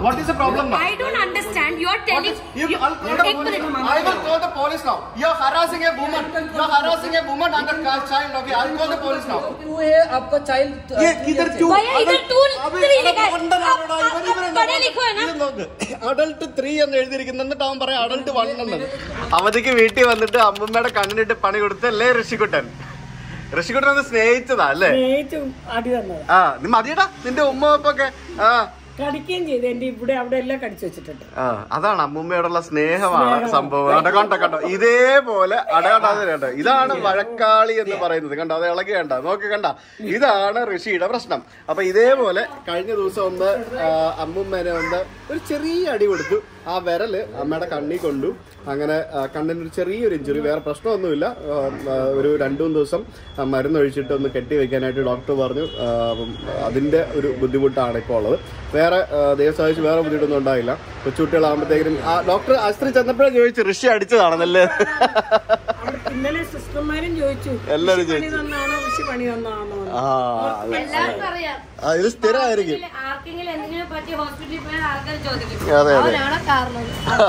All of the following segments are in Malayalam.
What is the problem now? I don't understand. You're What telling. is, you, you- I'll call the एक police. minute. I will call the police now. You're harassing a woman. You're harassing a woman and a ca- child. Okay, I'll call the police now. क्यों है आपका चाइल्ड ये किधर क्यों भैया, इधर Adult- tool अबे, three अबे, लिखा है। കൊണ്ടനാണോടാ? आप- ഇവൻ ഇവനെ आप पढ़े लिखो है ना? ഇത് നോക്ക്. അഡൾട്ട് ത്രീ എന്ന് എഴുതിയിരിക്കുന്നു എന്നിട്ട് അവൻ പറയാം അഡൾട്ട് വൺ എന്നത് അവധിക്ക് വീട്ടിൽ വന്നിട്ട് അമ്മമ്മയുടെ കണ്ണിനിട്ട് പണി കൊടുത്തല്ലേ ഋഷിക്കുട്ടൻ ഋഷിക്കുട്ടൻ ഒന്ന് സ്നേഹിച്ചതാ അല്ലേ സ്നേഹിച്ചും അടി തന്നത് ആ നീ മതിയടാ നിന്റെ ഉമ്മ ഉപ്പൊക്കെ ആ കടിക്കുകയും ചെയ്തു എന്റെ ഇവിടെ അവിടെ എല്ലാം കടിച്ചു വെച്ചിട്ടുണ്ട് ആ, അതാണ് അമ്മൂമ്മയോടുള്ള സ്നേഹമാണ് സംഭവം കണ്ടോ കണ്ടോ കണ്ടോ ഇതേപോലെ അടകണ്ടാതെ കണ്ടോ ഇതാണ് വഴക്കാളി എന്ന് പറയുന്നത് കണ്ടോ അത് ഇളകി കണ്ട നോക്കി കണ്ട ഇതാണ് ഋഷിയുടെ പ്രശ്നം അപ്പൊ ഇതേപോലെ കഴിഞ്ഞ ദിവസം ഒന്ന് ആ, അമ്മൂമ്മേനെ ഒന്ന് ഒരു ചെറിയ അടി കൊടുത്തു ആ വിരല് അമ്മയുടെ കണ്ണി കൊണ്ടു അങ്ങനെ ആ, കണ്ണിന് ഒരു ചെറിയൊരു ഇഞ്ചുറി വേറെ പ്രശ്നമൊന്നുമില്ല ആ, ആ, ഒരു രണ്ടു മൂന്ന് ദിവസം ആ, മരുന്ന് ഒഴിച്ചിട്ട് ഒന്ന് കെട്ടി വെക്കാനായിട്ട് ഡോക്ടർ പറഞ്ഞു ആ, അപ്പം അതിന്റെ ഒരു ബുദ്ധിമുട്ടാണ് ഇപ്പോൾ ഉള്ളത് വേറെ ആ, ദൈവം സാധിച്ച് വേറെ ബുദ്ധിമുട്ടൊന്നും ഉണ്ടായില്ല കൊച്ചുകുട്ടികളാകുമ്പോഴത്തേക്കും ആ ഡോക്ടർ ആശുപത്രി ചെന്നപ്പോഴേ ചോദിച്ചു ഋഷി അടിച്ചതാണെന്നല്ലേ അവിടെ ഇന്നലെ സിസ്റ്റർമാരും ചോദിച്ചു എല്ലാരും പണി തന്നാണോ ഋഷി പണി തന്നാണോ എന്ന്. ആ അത് എല്ലാവർക്കും അറിയാം ആ, ഇത് സ്ഥിരമായിരിക്കും ആർക്കെങ്കിലും എന്തെങ്കിലും പറ്റി ഹോസ്പിറ്റലിൽ പോയാൽ ആൾക്കാർ ചോദിക്കും അതെ അതെ അവനാണ് കാരണം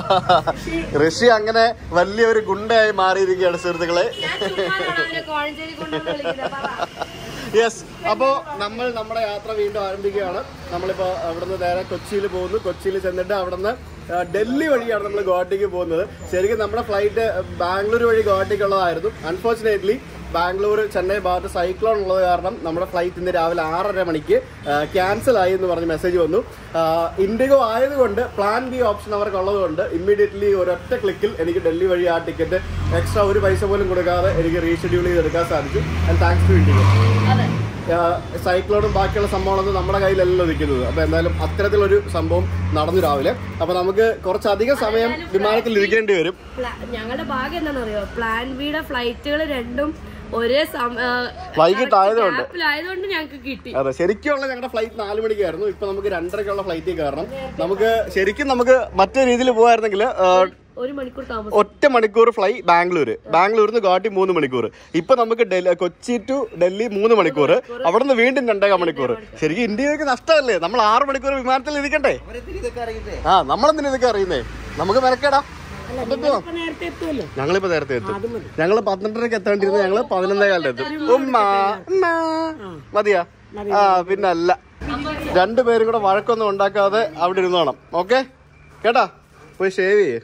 ഋഷി അങ്ങനെ വലിയൊരു ഗുണ്ടയായി മാറിയിരിക്കുകയാണ് സുഹൃത്തുക്കളെ ഞാൻ ചുമ്മാതാണ് അവനെ കോഴഞ്ചേരി കൊണ്ടുവന്ന് വിളിക്കുന്നത് പറ യെസ് അപ്പോ നമ്മൾ നമ്മുടെ യാത്ര വീണ്ടും ആരംഭിക്കുകയാണ് നമ്മളിപ്പോ അവിടുന്ന് നേരെ കൊച്ചിയിൽ പോകുന്നു കൊച്ചിയിൽ ചെന്നിട്ട് അവിടുന്ന് ആ, ഡൽഹി വഴിയാണ് നമ്മൾ ഗുവാഹട്ടിക്ക് പോകുന്നത് ശരിക്കും നമ്മുടെ ഫ്ലൈറ്റ് ബാംഗ്ലൂർ വഴി ഗുവാഹട്ടിക്കുള്ളതായിരുന്നു അൺഫോർച്ചുനേറ്റ്ലി ബാംഗ്ലൂർ ചെന്നൈ ഭാഗത്ത് സൈക്ലോൺ ഉള്ളത് കാരണം നമ്മുടെ ഫ്ലൈറ്റ് ഇന്ന് രാവിലെ ആറര മണിക്ക് ക്യാൻസൽ ആയി എന്ന് പറഞ്ഞ് മെസ്സേജ് വന്നു ഇൻഡിഗോ ആയതുകൊണ്ട് പ്ലാൻ ബി ഓപ്ഷൻ അവർക്ക് ഉള്ളതുകൊണ്ട് ഇമ്മീഡിയറ്റ്ലി ഒരൊറ്റ ക്ലിക്കിൽ എനിക്ക് ഡൽഹി വഴി ആ ടിക്കറ്റ് എക്സ്ട്രാ ഒരു പൈസ പോലും കൊടുക്കാതെ എനിക്ക് റീഷെഡ്യൂൾ ചെയ്തെടുക്കാൻ സാധിച്ചു ആൻഡ് താങ്ക്സ് ടു ഇൻഡിഗോ അതെ സൈക്ലോണും ബാക്കിയുള്ള സംഭവങ്ങളൊന്നും നമ്മുടെ കയ്യിലല്ല നിൽക്കുന്നത് അപ്പൊ എന്തായാലും അത്തരത്തിലൊരു സംഭവം നടന്നു രാവിലെ അപ്പൊ നമുക്ക് കുറച്ചധികം സമയം വിമാനത്തിൽ ഇരിക്കേണ്ടി വരും പ്ലാ- ഞങ്ങളുടെ ഭാഗ്യം എന്താണെന്നറിയോ പ്ലാൻ ബിയുടെ ഫ്ലൈറ്റുകൾ രണ്ടും ഒരേ സം- ആ, വൈകിട്ടായതുകൊണ്ട്. ഗ്യാപ്പിലായതുകൊണ്ട് ഞങ്ങൾക്ക് കിട്ടി അതെ ശരിക്കുള്ള ഞങ്ങളുടെ ഫ്ലൈറ്റ് നാല് മണിക്കായിരുന്നു ഇപ്പൊ നമുക്ക് രണ്ടരക്കുള്ള ഫ്ലൈറ്റിൽ കയറണം നമുക്ക് ശരിക്കും നമുക്ക് മറ്റേ രീതിയിൽ പോകായിരുന്നെങ്കിൽ ഒരു മണിക്കൂർ താമസം ഒറ്റ മണിക്കൂർ ഫ്ലൈ ബാംഗ്ലൂർ ബാംഗ്ലൂരിൽ നിന്ന് ഗുവാഹട്ടി മൂന്ന് മണിക്കൂർ ഇപ്പൊ നമുക്ക് ഡൽഹി കൊച്ചി ടു ഡൽഹി മൂന്ന് മണിക്കൂർ അവിടെ നിന്ന് വീണ്ടും രണ്ടേകാൽ മണിക്കൂർ ശരിക്കും ഇന്ത്യക്ക് നഷ്ടമല്ലേ നമ്മൾ ആറ് മണിക്കൂർ വിമാനത്തിൽ ഇരിക്കണ്ടേ ആ നമ്മളെന്തിനാ ഇതൊക്കെ അറിയുന്നേ നമുക്ക് മെനക്കേടാ അപ്പൊ പോവാം. ഇപ്പൊ നേരത്തെ എത്തുമല്ലോ ഞങ്ങളിപ്പോ നേരത്തെ എത്തും ഞങ്ങള് പന്ത്രണ്ടരക്ക് എത്തേണ്ടിരുന്ന ഞങ്ങള് പതിനൊന്നേ കാലിന് എത്തും ഉമ്മ ഉമ്മ. മതിയാ ആ പിന്നെ അല്ല രണ്ടുപേരും കൂടെ വഴക്കൊന്നും ഉണ്ടാക്കാതെ അവിടെ ഇരുന്നോണം ഓക്കെ കേട്ടാ പോയി ഷേവ് ചെയ്യേ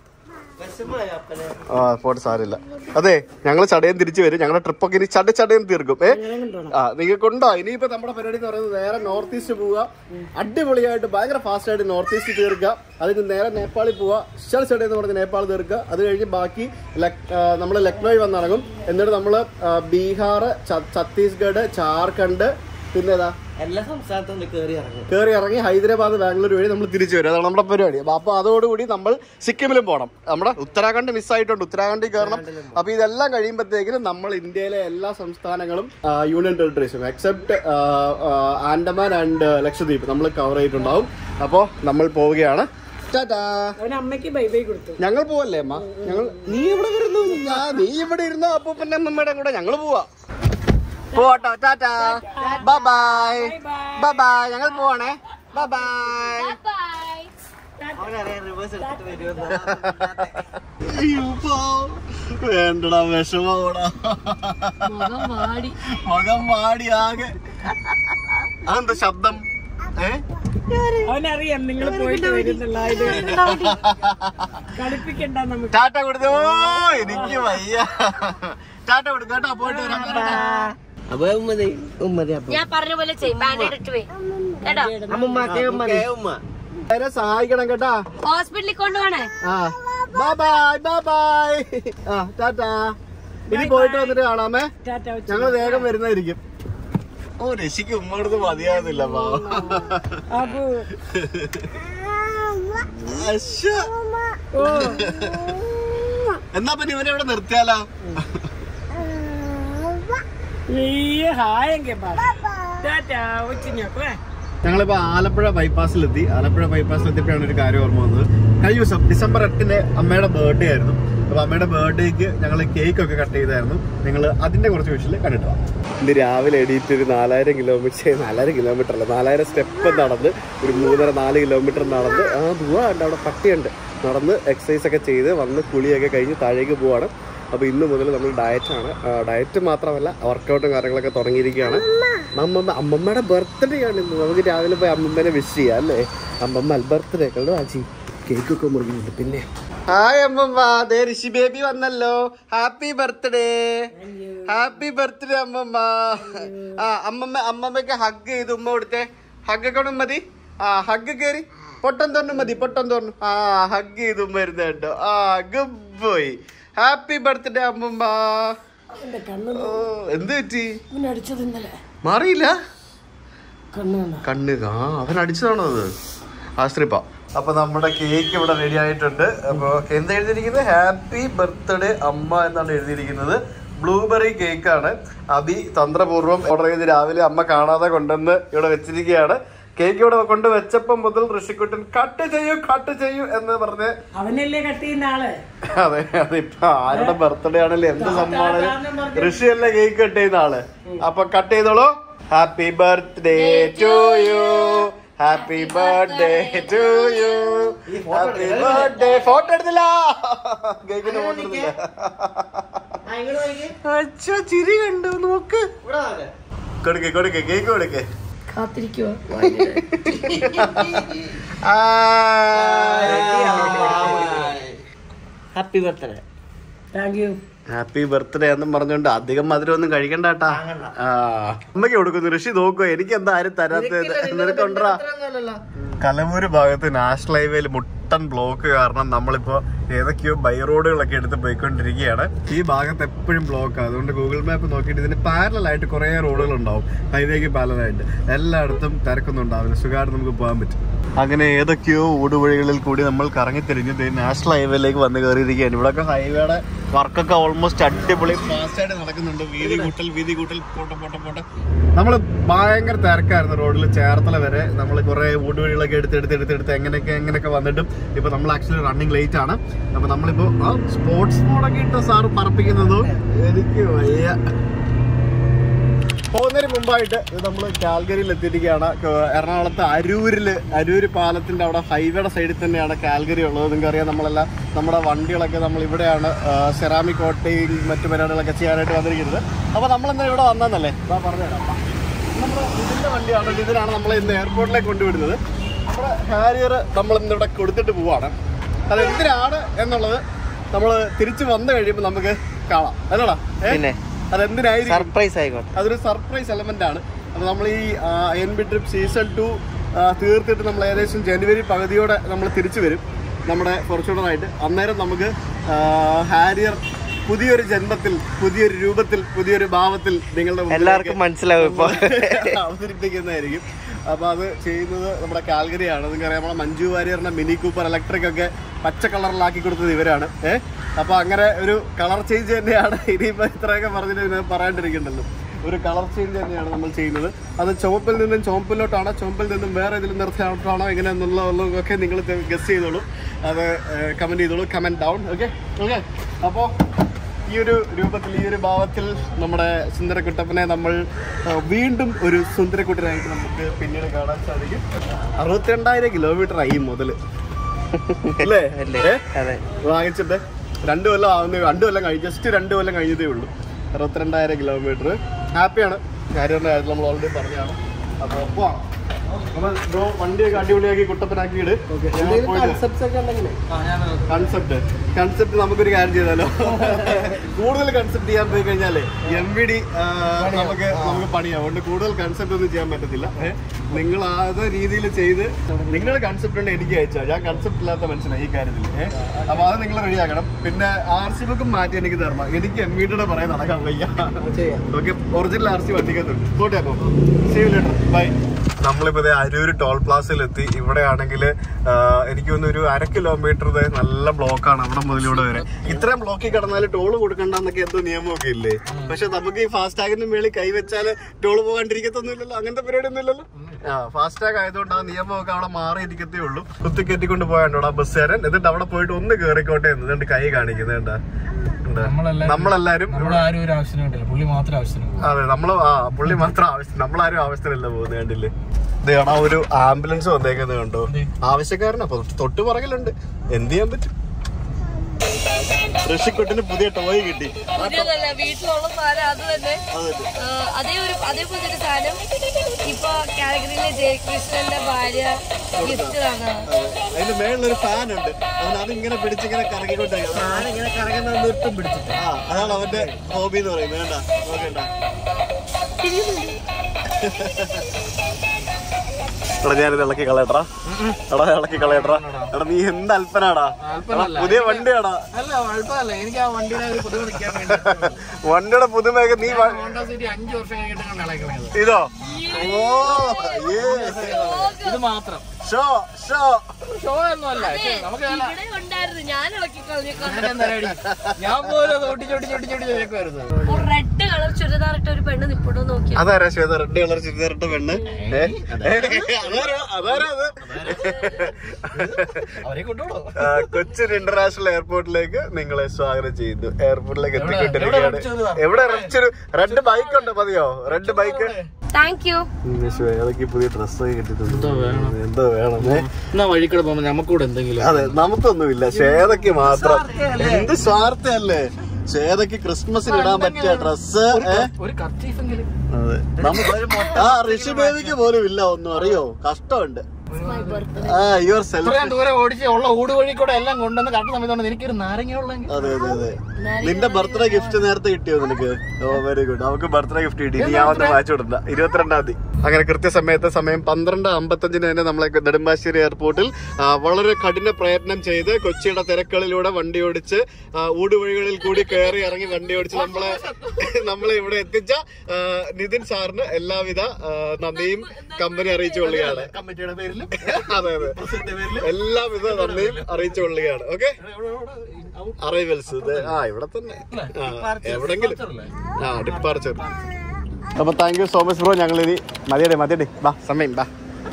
ആ പോട്ടെ സാരില്ല അതെ ഞങ്ങൾ ചടയം തിരിച്ചു വരും ഞങ്ങളുടെ ട്രിപ്പൊക്കെ ഇനി ചട ചടയം തീർക്കും ഏ ആ നിങ്ങൾക്ക് ഉണ്ടോ ഇനിയിപ്പോ നമ്മുടെ പരിപാടി എന്ന് പറയുന്നത് നേരെ നോർത്ത് ഈസ്റ്റ് പോവുക അടിപൊളിയായിട്ട് ഭയങ്കര ഫാസ്റ്റ് ആയിട്ട് നോർത്ത് ഈസ്റ്റ് തീർക്കുക അതിന് നേരെ നേപ്പാളിൽ പോവുക ഷൽ ചട എന്ന് പറഞ്ഞ് നേപ്പാൾ തീർക്കുക അത് കഴിഞ്ഞ് ബാക്കി നമ്മൾ ലക്നൌ വന്നിറങ്ങും എന്നിട്ട് നമ്മൾ ബീഹാർ ഛ- ഛത്തീസ്ഗഡ് ജാർഖണ്ഡ് പിന്നെ ഏതാ എല്ലാ സംസ്ഥാനത്തും കയറി ഇറങ്ങും കയറി ഇറങ്ങി ഹൈദരാബാദ് ബാംഗ്ലൂർ വഴി നമ്മൾ തിരിച്ചു വരും അതാണ് നമ്മുടെ പരിപാടി അപ്പൊ അപ്പൊ അതോടുകൂടി നമ്മൾ സിക്കിമിലും പോകണം നമ്മുടെ ഉത്തരാഖണ്ഡ് മിസ്സായിട്ടുണ്ട് ഉത്തരാഖണ്ഡിൽ കയറണം അപ്പൊ ഇതെല്ലാം കഴിയുമ്പോഴത്തേക്കിനും നമ്മൾ ഇന്ത്യയിലെ എല്ലാ സംസ്ഥാനങ്ങളും ആ, യൂണിയൻ ടെറിട്ടറീസും എക്സെപ്റ്റ് ആൻഡമാൻ ആൻഡ് ലക്ഷദ്വീപ് നമ്മൾ കവർ ചെയ്തിട്ടുണ്ടാവും അപ്പോൾ നമ്മൾ പോവുകയാണ് ടാറ്റാ അവന് അമ്മയ്ക്ക് ബൈ ബൈ കൊടുത്തു ഞങ്ങൾ പോവല്ലേ അമ്മ ഞങ്ങൾ നീ ഇവിടെ വരുന്നു ഞാൻ നീ ഇവിടെ ഇരുന്നോ അപ്പൊ പിന്നെ അമ്മയുടെ കൂടെ ഞങ്ങൾ പോവാ പോട്ടോ tata bye bye bye bye ഞങ്ങൾ പോവാണേ ബൈ ബൈ അവനറിയാം റിവേഴ്സ് എടുത്തിട്ട് വരുമെന്ന് വേണ്ടടാ വിഷമോടാ മുഖം വാടി മുഖം വാടി ആകെ അതെന്താ ശബ്ദം ഏ അവനറിയാം നിങ്ങൾ പോയിട്ട് വരുന്നുള്ള ഇത് കളിപ്പിക്കണ്ട നമുക്ക് ടാറ്റ കൊടുത്തു ഓ എനിക്ക് വയ്യ ടാറ്റ കൊടുത്തു കേട്ടോ പോയിട്ട് വരാം അപ്പൊ ഉമ്മതി ഉമ്മതി അപ്പൊ ഞാൻ പറഞ്ഞ പോലെ ചെയ്യും ബാൻഡേഡ് ഇട്ട് പോയി കേട്ടോ അമ്മമ്മക്കെ ഉമ്മതി ഉമ്മ എന്നെ സഹായിക്കണം കേട്ടാ ഹോസ്പിറ്റലിൽ കൊണ്ടുപോണേ ആ ബൈ ബൈ ബൈ ബൈ ആ ടാറ്റാ ഇനി പോയിട്ട് വന്നിട്ട് കാണാമേ ടാറ്റ വെച്ച്. ഞങ്ങൾ വേഗം വരുന്നതായിരിക്കും ഓ രശിക്ക് ഉമ്മ കൊടുത്ത് മതിയാകുന്നില്ല പാവം. അപ്പു അശ്ശോ. ഓ എന്നാ പിന്നെ ഇവനെ ഇവിടെ നിർത്തിയാലോ നീ ഹായെങ്കിൽ ടാറ്റ വെച്ചിഞ്ഞോക്കേ ഞങ്ങളിപ്പോ ആലപ്പുഴ ബൈപ്പാസിലെത്തി ആലപ്പുഴ ബൈപ്പാസിലെത്തിയപ്പോഴാണ് ഒരു കാര്യം ഓർമ്മ വന്നത് കഴിഞ്ഞ ദിവസം ഡിസംബർ എട്ടിന് അമ്മയുടെ ബർത്ത്ഡേ ആയിരുന്നു അപ്പൊ അമ്മയുടെ ബർത്ത്ഡേക്ക് ഞങ്ങൾ കേക്ക് ഒക്കെ കട്ട് ചെയ്തായിരുന്നു നിങ്ങൾ അതിന്റെ കുറച്ച് വിഷയം കണ്ടിട്ട് ഇന്ന് രാവിലെ എണീറ്റ് ഒരു നാലായിരം കിലോമീറ്റർ നാലായിരം കിലോമീറ്റർ അല്ല നാലായിരം സ്റ്റെപ്പ് നടന്ന് ഒരു മൂന്നര നാല് കിലോമീറ്റർ നടന്ന് ആ ദുവാ ഉണ്ട് അവിടെ പട്ടിയുണ്ട് നടന്ന് എക്സസൈസ് ഒക്കെ ചെയ്ത് വന്ന് കുളിയൊക്കെ കഴിഞ്ഞ് താഴേക്ക് പോവാണ് അപ്പോൾ ഇന്ന് മുതൽ നമ്മൾ ഡയറ്റാണ് ഡയറ്റ് മാത്രമല്ല വർക്കൗട്ടും കാര്യങ്ങളൊക്കെ തുടങ്ങിയിരിക്കുകയാണ് അമ്മമ്മ അമ്മമ്മയുടെ ബർത്ത്ഡേ ആണ് ഇന്ന് നമുക്ക് രാവിലെ പോയി അമ്മമ്മേനെ വിഷ് ചെയ്യാം അല്ലേ അമ്മമ്മ ബർത്ത്ഡേ കണ്ടോ ആച്ചി കേക്കൊക്കെ മുറിഞ്ഞിട്ടുണ്ട് പിന്നെ ഹായ് അമ്മമ്മ ദേ ഋഷി ബേബി വന്നല്ലോ ഹാപ്പി ബർത്ത്ഡേ ഹാപ്പി ബർത്ത്ഡേ അമ്മമ്മ ആ അമ്മമ്മ അമ്മമ്മക്ക് ഹഗ് ചെയ്ത് ഉമ്മ കൊടുത്തേ ഹഗ് ഒക്കെ മതി ആ ഹഗ് കയറി പൊട്ടൻ തോന്നും മതി പൊട്ടൻ തോന്നും ആ ഹഗ് ചെയ്ത് ഉമ്മ ഇരുന്ന് കേട്ടോ ആ ഗുഡ് ബോയ് ഹാപ്പി ബർത്ത്ഡേ അമ്മമ്മ എന്റെ കണ്ണ് ഓ എന്ത് പറ്റി ഇവനെ അടിച്ചത് ഇന്നലെ മാറിയില്ല കണ്ണ് കണ്ട കണ്ണ് ആ അവൻ അടിച്ചതാണോ അത് ആശ്രിപ്പ അപ്പൊ നമ്മുടെ കേക്ക് ഇവിടെ റെഡി ആയിട്ടുണ്ട് അപ്പൊ എന്താ എഴുതിയിരിക്കുന്നത് ഹാപ്പി ബർത്ത്ഡേ അമ്മ എന്നാണ് എഴുതിയിരിക്കുന്നത് ബ്ലൂബെറി കേക്ക് ആണ് അബി തന്ത്രപൂർവ്വം ഓർഡർ ചെയ്ത് രാവിലെ അമ്മ കാണാതെ കൊണ്ടുവന്ന് ഇവിടെ വെച്ചിരിക്കുകയാണ് കേക്ക് ഇവിടെ കൊണ്ട് വെച്ചപ്പം മുതൽ ഋഷിക്കുട്ടൻ കട്ട് ചെയ്യൂ കട്ട് ചെയ്യൂ എന്ന് പറഞ്ഞ് അവനല്ലേ കട്ട് ചെയ്യുന്ന ആള് അതെ അതിപ്പോ ആരുടെ ബർത്ത്ഡേ ആണല്ലോ എന്ത് സംഭവമാണെങ്കിലും ഋഷിയല്ലേ കേക്ക് കട്ട് ചെയ്യുന്ന ആള് അപ്പൊ കട്ട് ചെയ്തോളൂ happy birthday to you happy birthday to you happy birthday photo എടുത്തില്ല കേക്കിന്റെ ഫോട്ടോ എടുത്തില്ല അച്ഛാ ചിരി കണ്ടു നോക്ക് കൊടുക്കേ കൊടുക്കേ കേക്ക് കൊടുക്കേ കാത്തിരിക്കുക happy birthday thank you happy birthday എന്നും പറഞ്ഞോണ്ട് അധികം മധുരം ഒന്നും കഴിക്കണ്ട കേട്ടാ ആ അമ്മയ്ക്ക് കൊടുക്കുന്നു ഋഷി നോക്കുക എനിക്ക് എന്താ ആരും തരാത്തത് നിനക്കൊണ്ടാ കലമൂര് ഭാഗത്ത് നാഷണൽ ഹൈവേയിൽ മുട്ടൻ ബ്ലോക്ക് കാരണം നമ്മളിപ്പോ ഏതൊക്കെയോ ബൈ റോഡുകളൊക്കെ എടുത്ത് പോയിക്കൊണ്ടിരിക്കുകയാണ് ഈ ഭാഗത്ത് എപ്പോഴും ബ്ലോക്ക് അതുകൊണ്ട് ഗൂഗിൾ മാപ്പ് നോക്കിയിട്ട് ഇതിന് പാരലായിട്ട് കുറെ റോഡുകൾ ഉണ്ടാവും ഹൈവേക്ക് പാരലായിട്ട് എല്ലായിടത്തും തിരക്കൊന്നുണ്ടാവില്ല സുഖമായിട്ട് നമുക്ക് പോകാൻ പറ്റും അങ്ങനെ ഏതൊക്കെയോ ഊടുവഴികളിൽ കൂടി നമ്മൾ കറങ്ങി തിരിഞ്ഞ് ദേ നാഷണൽ ഹൈവേയിലേക്ക് വന്ന് കയറിയിരിക്കുകയാണ് ഇവിടെയൊക്കെ ഹൈവേയുടെ വർക്കൊക്കെ ഓൾമോസ്റ്റ് അടിപൊളി ഫാസ്റ്റ് ആയിട്ട് നടക്കുന്നുണ്ട് വീതി കൂട്ടൽ വീതി കൂട്ടൽ പോട്ടെ പോട്ടെ പോട്ടെ നമ്മൾ ഭയങ്കര തിരക്കായിരുന്നു റോഡിൽ ചേർത്തല വരെ നമ്മൾ കുറെ ഊടുവഴികളൊക്കെ എടുത്ത് എടുത്ത് എടുത്ത് എടുത്ത് എങ്ങനെയൊക്കെ എങ്ങനെയൊക്കെ വന്നിട്ടും ഇപ്പൊ നമ്മൾ ആക്ച്വലി റണ്ണിങ് ലേറ്റ് ആണ് അപ്പൊ നമ്മളിപ്പോ ആ സ്പോർട്സ് മോഡൊക്കെ ഇട്ട സാറ് പറപ്പിക്കുന്നതും എനിക്ക് വയ്യ പോകുന്നതിന് മുമ്പായിട്ട് നമ്മൾ കാൽഗരിയിൽ എത്തിയിരിക്കുകയാണ് ക- എറണാകുളത്ത് അരൂരിൽ അരൂര് പാലത്തിന്റെ അവിടെ ഹൈവേയുടെ സൈഡിൽ തന്നെയാണ് കാൽഗരി ഉള്ളത് നിങ്ങൾക്ക് അറിയാം നമ്മളെല്ലാം നമ്മുടെ വണ്ടികളൊക്കെ നമ്മൾ ഇവിടെയാണ് സെറാമിക് കോട്ടയും മറ്റു പരിപാടികളൊക്കെ ചെയ്യാനായിട്ട് വന്നിരിക്കുന്നത് അപ്പോൾ നമ്മളെന്താ ഇവിടെ വന്നതെന്നല്ലേ ഇതാ പറഞ്ഞുതരാം നമ്മുടെ ഇതിന്റെ വണ്ടിയാണ് ഇതിനാണ് നമ്മൾ ഇന്ന് എയർപോർട്ടിലേക്ക് കൊണ്ടുവിടുന്നത് നമ്മുടെ ഹാരിയർ നമ്മൾ ഇന്ന് ഇവിടെ കൊടുത്തിട്ട് പോവാണ് അത് എന്തിനാണ് എന്നുള്ളത് നമ്മൾ തിരിച്ചു വന്നു കഴിയുമ്പോൾ നമുക്ക് കാണാം അല്ലടാ ഏ? പിന്നെ? അതെന്തിനായിരിക്കും സർപ്രൈസ് ആയിക്കോട്ടെ അതൊരു സർപ്രൈസ് എലമെന്റ് ആണ് അപ്പോൾ നമ്മൾ ഈ N B trip season two തീർത്തിട്ട് നമ്മൾ ഏകദേശം ജനുവരി പകുതിയോടെ നമ്മൾ തിരിച്ചു വരും നമ്മുടെ ഫോർച്യൂണറായിട്ട് അന്നേരം നമുക്ക് ആ, ഹാരിയർ പുതിയൊരു ജന്മത്തിൽ പുതിയൊരു രൂപത്തിൽ പുതിയൊരു ഭാവത്തിൽ നിങ്ങളുടെ മുമ്പിലേക്ക് എല്ലാവർക്കും മനസ്സിലാവും ഇപ്പൊ അവതരിപ്പിക്കുന്നതായിരിക്കും അപ്പൊ അത് ചെയ്യുന്നത് നമ്മുടെ കാൽഗരിയാണ് നിങ്ങൾക്ക് അറിയാം നമ്മളെ മഞ്ജു വാര്യറിന്റെ മിനി കൂപ്പർ ഇലക്ട്രിക് ഒക്കെ പച്ച കളറിലാക്കി കൊടുത്തത് ഇവരാണ് ഏഹ് അപ്പൊ അങ്ങനെ ഒരു കളർ ചേഞ്ച് തന്നെയാണ് ഇനിയിപ്പോ ഇത്രയൊക്കെ പറഞ്ഞിട്ട് പിന്നെ പറയാണ്ടിരിക്കണ്ടല്ലോ ഒരു കളർ ചേഞ്ച് തന്നെയാണ് നമ്മൾ ചെയ്യുന്നത് അത് ചുവപ്പിൽ നിന്നും ചുവപ്പിലോട്ടാണോ ചുവപ്പിൽ നിന്നും വേറെ ഇതിലും നിർത്തിയാണോ എങ്ങനെ എന്നുള്ളതൊക്കെ നിങ്ങൾ ഗസ് ചെയ്തോളൂ അത് കമന്റ് ചെയ്തോളൂ കമന്റ് ഡൗൺ ഓക്കെ ഓക്കെ അപ്പോൾ ഈ ഒരു രൂപത്തിൽ ഈ ഒരു ഭാവത്തിൽ നമ്മുടെ സുന്ദരക്കുട്ടപ്പനെ നമ്മൾ ആ, വീണ്ടും ഒരു സുന്ദരക്കുട്ടനായിട്ട് നമുക്ക് പിന്നീട് കാണാൻ സാധിക്കും അറുപത്തിരണ്ടായിരം കിലോമീറ്റർ ആയി മുതൽ അല്ലേ അല്ലേ? ഏ? അതെ വാങ്ങിച്ചിട്ട് രണ്ടു കൊല്ലം ആവുന്ന രണ്ടു കൊല്ലം കഴിഞ്ഞ് ജസ്റ്റ് രണ്ട് കൊല്ലം കഴിഞ്ഞതേ ഉള്ളൂ അറുപത്തിരണ്ടായിരം കിലോമീറ്റർ ഹാപ്പിയാണ് കാര്യങ്ങളുടെ കാര്യത്തിൽ നമ്മൾ ഓൾറെഡി പറഞ്ഞതാണ് അപ്പോൾ പോവാം അപ്പോൾ ബ്രോ വണ്ടിയൊക്കെ അടിപൊളിയാക്കി കുട്ടപ്പനാക്കിയിട്ട് കൺസെപ്റ്റ് കൺസെപ്റ്റ് നമുക്കൊരു കാര്യം ചെയ്താലോ കൂടുതൽ കൺസെപ്റ്റ് ചെയ്യാൻ പോയി കഴിഞ്ഞാലേ എം വി ഡി നമുക്ക് നമുക്ക് പണിയാവും അതുകൊണ്ട് കൂടുതൽ കൺസെപ്റ്റ് ഒന്നും ചെയ്യാൻ പറ്റത്തില്ല ഏ? നിങ്ങൾ അത് രീതിയിൽ ചെയ്ത് നിങ്ങൾ കൺസെപ്റ്റ് ഉണ്ട് എനിക്ക് അയച്ചാൽ ഞാൻ കൺസെപ്റ്റ് ഇല്ലാത്ത മനുഷ്യനാണ് ഈ കാര്യത്തിൽ ഏഹ് അപ്പൊ അത് നിങ്ങൾ റെഡിയാക്കണം പിന്നെ ആർ സി ബുക്കും മാറ്റി എനിക്ക് തരണം എനിക്ക് എം വി ഡിയുടെ പറയാൻ നടക്കാൻ വയ്യ ഓക്കെ ഒറിജിനൽ ആർ സി വണ്ടിക്കകത്തുണ്ട് പോട്ടെ അപ്പൊ സേവ് ലെറ്റർ ബൈ നമ്മളിപ്പോ ദേ അരൂർ ടോൾ പ്ലാസയിൽ എത്തി ഇവിടെ ആണെങ്കിൽ എനിക്ക് തോന്നുന്നു ഒരു അര കിലോമീറ്റർ നല്ല ബ്ലോക്കാണ് അവിടെ മുതൽ ഇവിടെ വരെ ഇത്രയും ബ്ലോക്കിൽ കിടന്നാൽ ടോൾ കൊടുക്കണ്ടെന്നൊക്കെ എന്തോ നിയമമൊക്കെ ഇല്ലേ പക്ഷെ നമുക്ക് ഈ ഫാസ്റ്റ് ടാഗിന്റെ മേളിൽ കൈവച്ചാൽ ടോൾ പോകാണ്ടിരിക്കത്തൊന്നുമില്ലല്ലോ അങ്ങനത്തെ പരിപാടി ഒന്നും ഇല്ലല്ലോ ആ ഫാസ്ടാഗ് ആയതുകൊണ്ട് ആ നിയമമൊക്കെ അവിടെ മാറിയിരിക്കത്തേ ഉള്ളൂ കുത്തി കയറ്റിക്കൊണ്ട് പോയാണ്ടോ ആ ബസ്സുകാരൻ എന്നിട്ട് അവിടെ പോയിട്ട് ഒന്ന് കേറിക്കോട്ടെ എന്ന് എന്നിട്ട് കൈ കാണിക്കുന്നത് കണ്ടാ കണ്ടാ? നമ്മളെല്ലാരും- നമ്മളെല്ലാരും നമ്മളാരും ഒരു ആവശ്യത്തിന് വേണ്ടില്ല പുള്ളി മാത്രം ആവശ്യത്തിന് പോകും അതെ നമ്മള് ആ പുള്ളി മാത്രം ആവശ്യം നമ്മളാരും ആവശ്യത്തിനല്ല പോകുന്നത് കണ്ടില്ലേ ഇത് കാണാ ഒരു ആംബുലൻസ് വന്നേക്കുന്നത് കണ്ടോ ആവശ്യക്കാരനാ അപ്പൊ തൊട്ട് പുറകിലുണ്ട് എന്ത് ചെയ്യാൻ പറ്റും ഋഷിക്കുട്ടിന് പുതിയ ടോയ് കിട്ടി പുതിയതല്ല വീട്ടിലുള്ള സാധനം അത് തന്നെ അതല്ലേ ആ, അതേ ഒരു അതേപോലത്തെ ഒരു സാധനം ഇപ്പൊ കാലഗറിയിലെ ജയകൃഷ്ണന്റെ ഭാര്യ ഗിഫ്റ്റ് ആണ് അതിന്റെ മേളിലൊരു ഫാൻ ഉണ്ട് അവൻ അതിങ്ങനെ പിടിച്ചിങ്ങനെ കറങ്ങിക്കൊണ്ടിരിക്കും ഞാനിങ്ങനെ കറങ്ങുന്ന നിർത്തും പിടിച്ചിട്ട് ആ അതാണ് അവന്റെ ഹോബി എന്ന് പറയുന്നത് വേണ്ട നോക്കണ്ട എടാ ഞാനിത് ഇളക്കി കളയട്ടാ എടാ ഇളക്കി കളയട്ടാ എടാ നീ എന്ത് അല്പനാടാ എടാ, പുതിയ വണ്ടിയാടാ അല്ല കുഴപ്പമില്ല എനിക്ക് ആ വണ്ടിയുടെ ഒരു പുതുമ നിൽക്കാൻ വേണ്ടി വണ്ടിയുടെ പുതുമയൊക്കെ നീ വ- ഹോണ്ട സിറ്റി അഞ്ചു വർഷം കഴിഞ്ഞിട്ടാണ് ഇളക്കുന്നത് ഇതോ ഓ ഏ ഇത് മാത്രം ഷോ ഷോ ഷോ ഒന്നും അല്ല പക്ഷേ നമുക്ക് നല്ല ഇവിടെ ഉണ്ടായിരുന്നു ഞാൻ ഇളക്കി കളഞ്ഞേക്കാം അങ്ങനെ എന്താ പരിപാടി? ഞാൻ പോലും ഓട്ടി ചോട്ടി ചോട്ടി ചോട്ടി ചോദിക്കുമായിരുന്നു റെഡ് കളർ ചുരിദാർ ഇട്ട ഒരു പെണ്ണ് നിപ്പുണ്ടോ നോക്കിയാ അതാരാ ശ്വേത റെഡ് കളർ ചുരിദാറിട്ട പെണ്ണ് ഏ? അതാരാ അതാരാ അത് അവരെ കൊണ്ടുപോകോ ആ, കൊച്ചിൻ ഇന്റർനാഷണൽ എയർപോർട്ടിലേക്ക് നിങ്ങളെ സ്വാഗതം ചെയ്യുന്നു എയർപോർട്ടിലേക്ക് എവിടെ എത്തിക്കൊണ്ടിരിക്കുകയാണ് red ചുരിദാർ? എവിടെ റെഡ് റെഡ് ബൈക്ക് ഉണ്ട് മതിയോ റെഡ് ബൈക്ക് താങ്ക് യു ഏതൊക്കെ പുതിയ ഡ്രസ്സൊക്കെ കിട്ടിയിട്ടുണ്ട് എന്തോ വേണം? എന്തോ വേണം ഏ? എന്നാ വഴിക്കൂടെ പോകുമ്പോ നമുക്കൂടെ എന്തെങ്കിലും അതെ നമുക്കൊന്നുമില്ല ശ്വേതയ്ക്ക് മാത്രം എന്ത് സ്വാർത്ഥയല്ലേ ശ്വേതയ്ക്ക് ക്രിസ്മസിന് ഇടാൻ പറ്റിയ ഡ്രസ്സ് ഒരു കർച്ചീഫെങ്കിലും അതെ നമുക്ക് ആ ഋഷി ബേബിക്ക് പോലും ഇല്ല ഒന്നും അറിയോ കഷ്ടമുണ്ട് ആ യുവർ സെൽഫ് ഇത്രയും ദൂരം ഓടിച്ച് ഉള്ള ഊട് വഴി കൂടെ എല്ലാം കൊണ്ടുവന്ന് കറക്റ്റ് സമയത്താണ് എനിക്കൊരു നാരങ്ങ ഉള്ളെങ്കിൽ അതെ അതെ അതെ നിന്റെ ബർത്ത്ഡേ ഗിഫ്റ്റ് നേരത്തെ കിട്ടിയോ നിനക്ക് ഓ വെരി ഗുഡ് നമുക്ക് ബർത്ത്ഡേ ഗിഫ്റ്റ് കിട്ടി ഇനി ഞാൻ വന്ന് വായിച്ചു കൊടുത്ത ഇരുപത്തിരണ്ടാം തീയതി അങ്ങനെ കൃത്യസമയത്ത് സമയം പന്ത്രണ്ട് അമ്പത്തഞ്ചിന് തന്നെ നമ്മളെ നെടുമ്പാശ്ശേരി എയർപോർട്ടിൽ ആ, വളരെ കഠിന പ്രയത്നം ചെയ്ത് കൊച്ചിയുടെ തിരക്കുകളിലൂടെ വണ്ടി ഓടിച്ച് ആ, ഊടുവഴികളിൽ കൂടി കയറി ഇറങ്ങി വണ്ടി ഓടിച്ച് നമ്മളെ നമ്മളെ ഇവിടെ എത്തിച്ച ആ, നിതിൻ സാറിന് എല്ലാവിധ ആ, നന്ദിയും കമ്പനി അറിയിച്ചു കൊള്ളുകയാണ് കമ്മിറ്റിയുടെ പേരിൽ അതെ അതെ എല്ലാവിധ നന്ദിയും അറിയിച്ചു കൊള്ളുകയാണ് ഓക്കെ അറൈവൽസ് ആ ഇവിടെ തന്നെ ആ, എവിടെങ്കിലും ആ ഡിപ്പാർച്ചർ അപ്പൊ thank you so much bro ഞങ്ങൾ ഇനി മതിയടെ മതിയടെ ബാ സമയം ബാ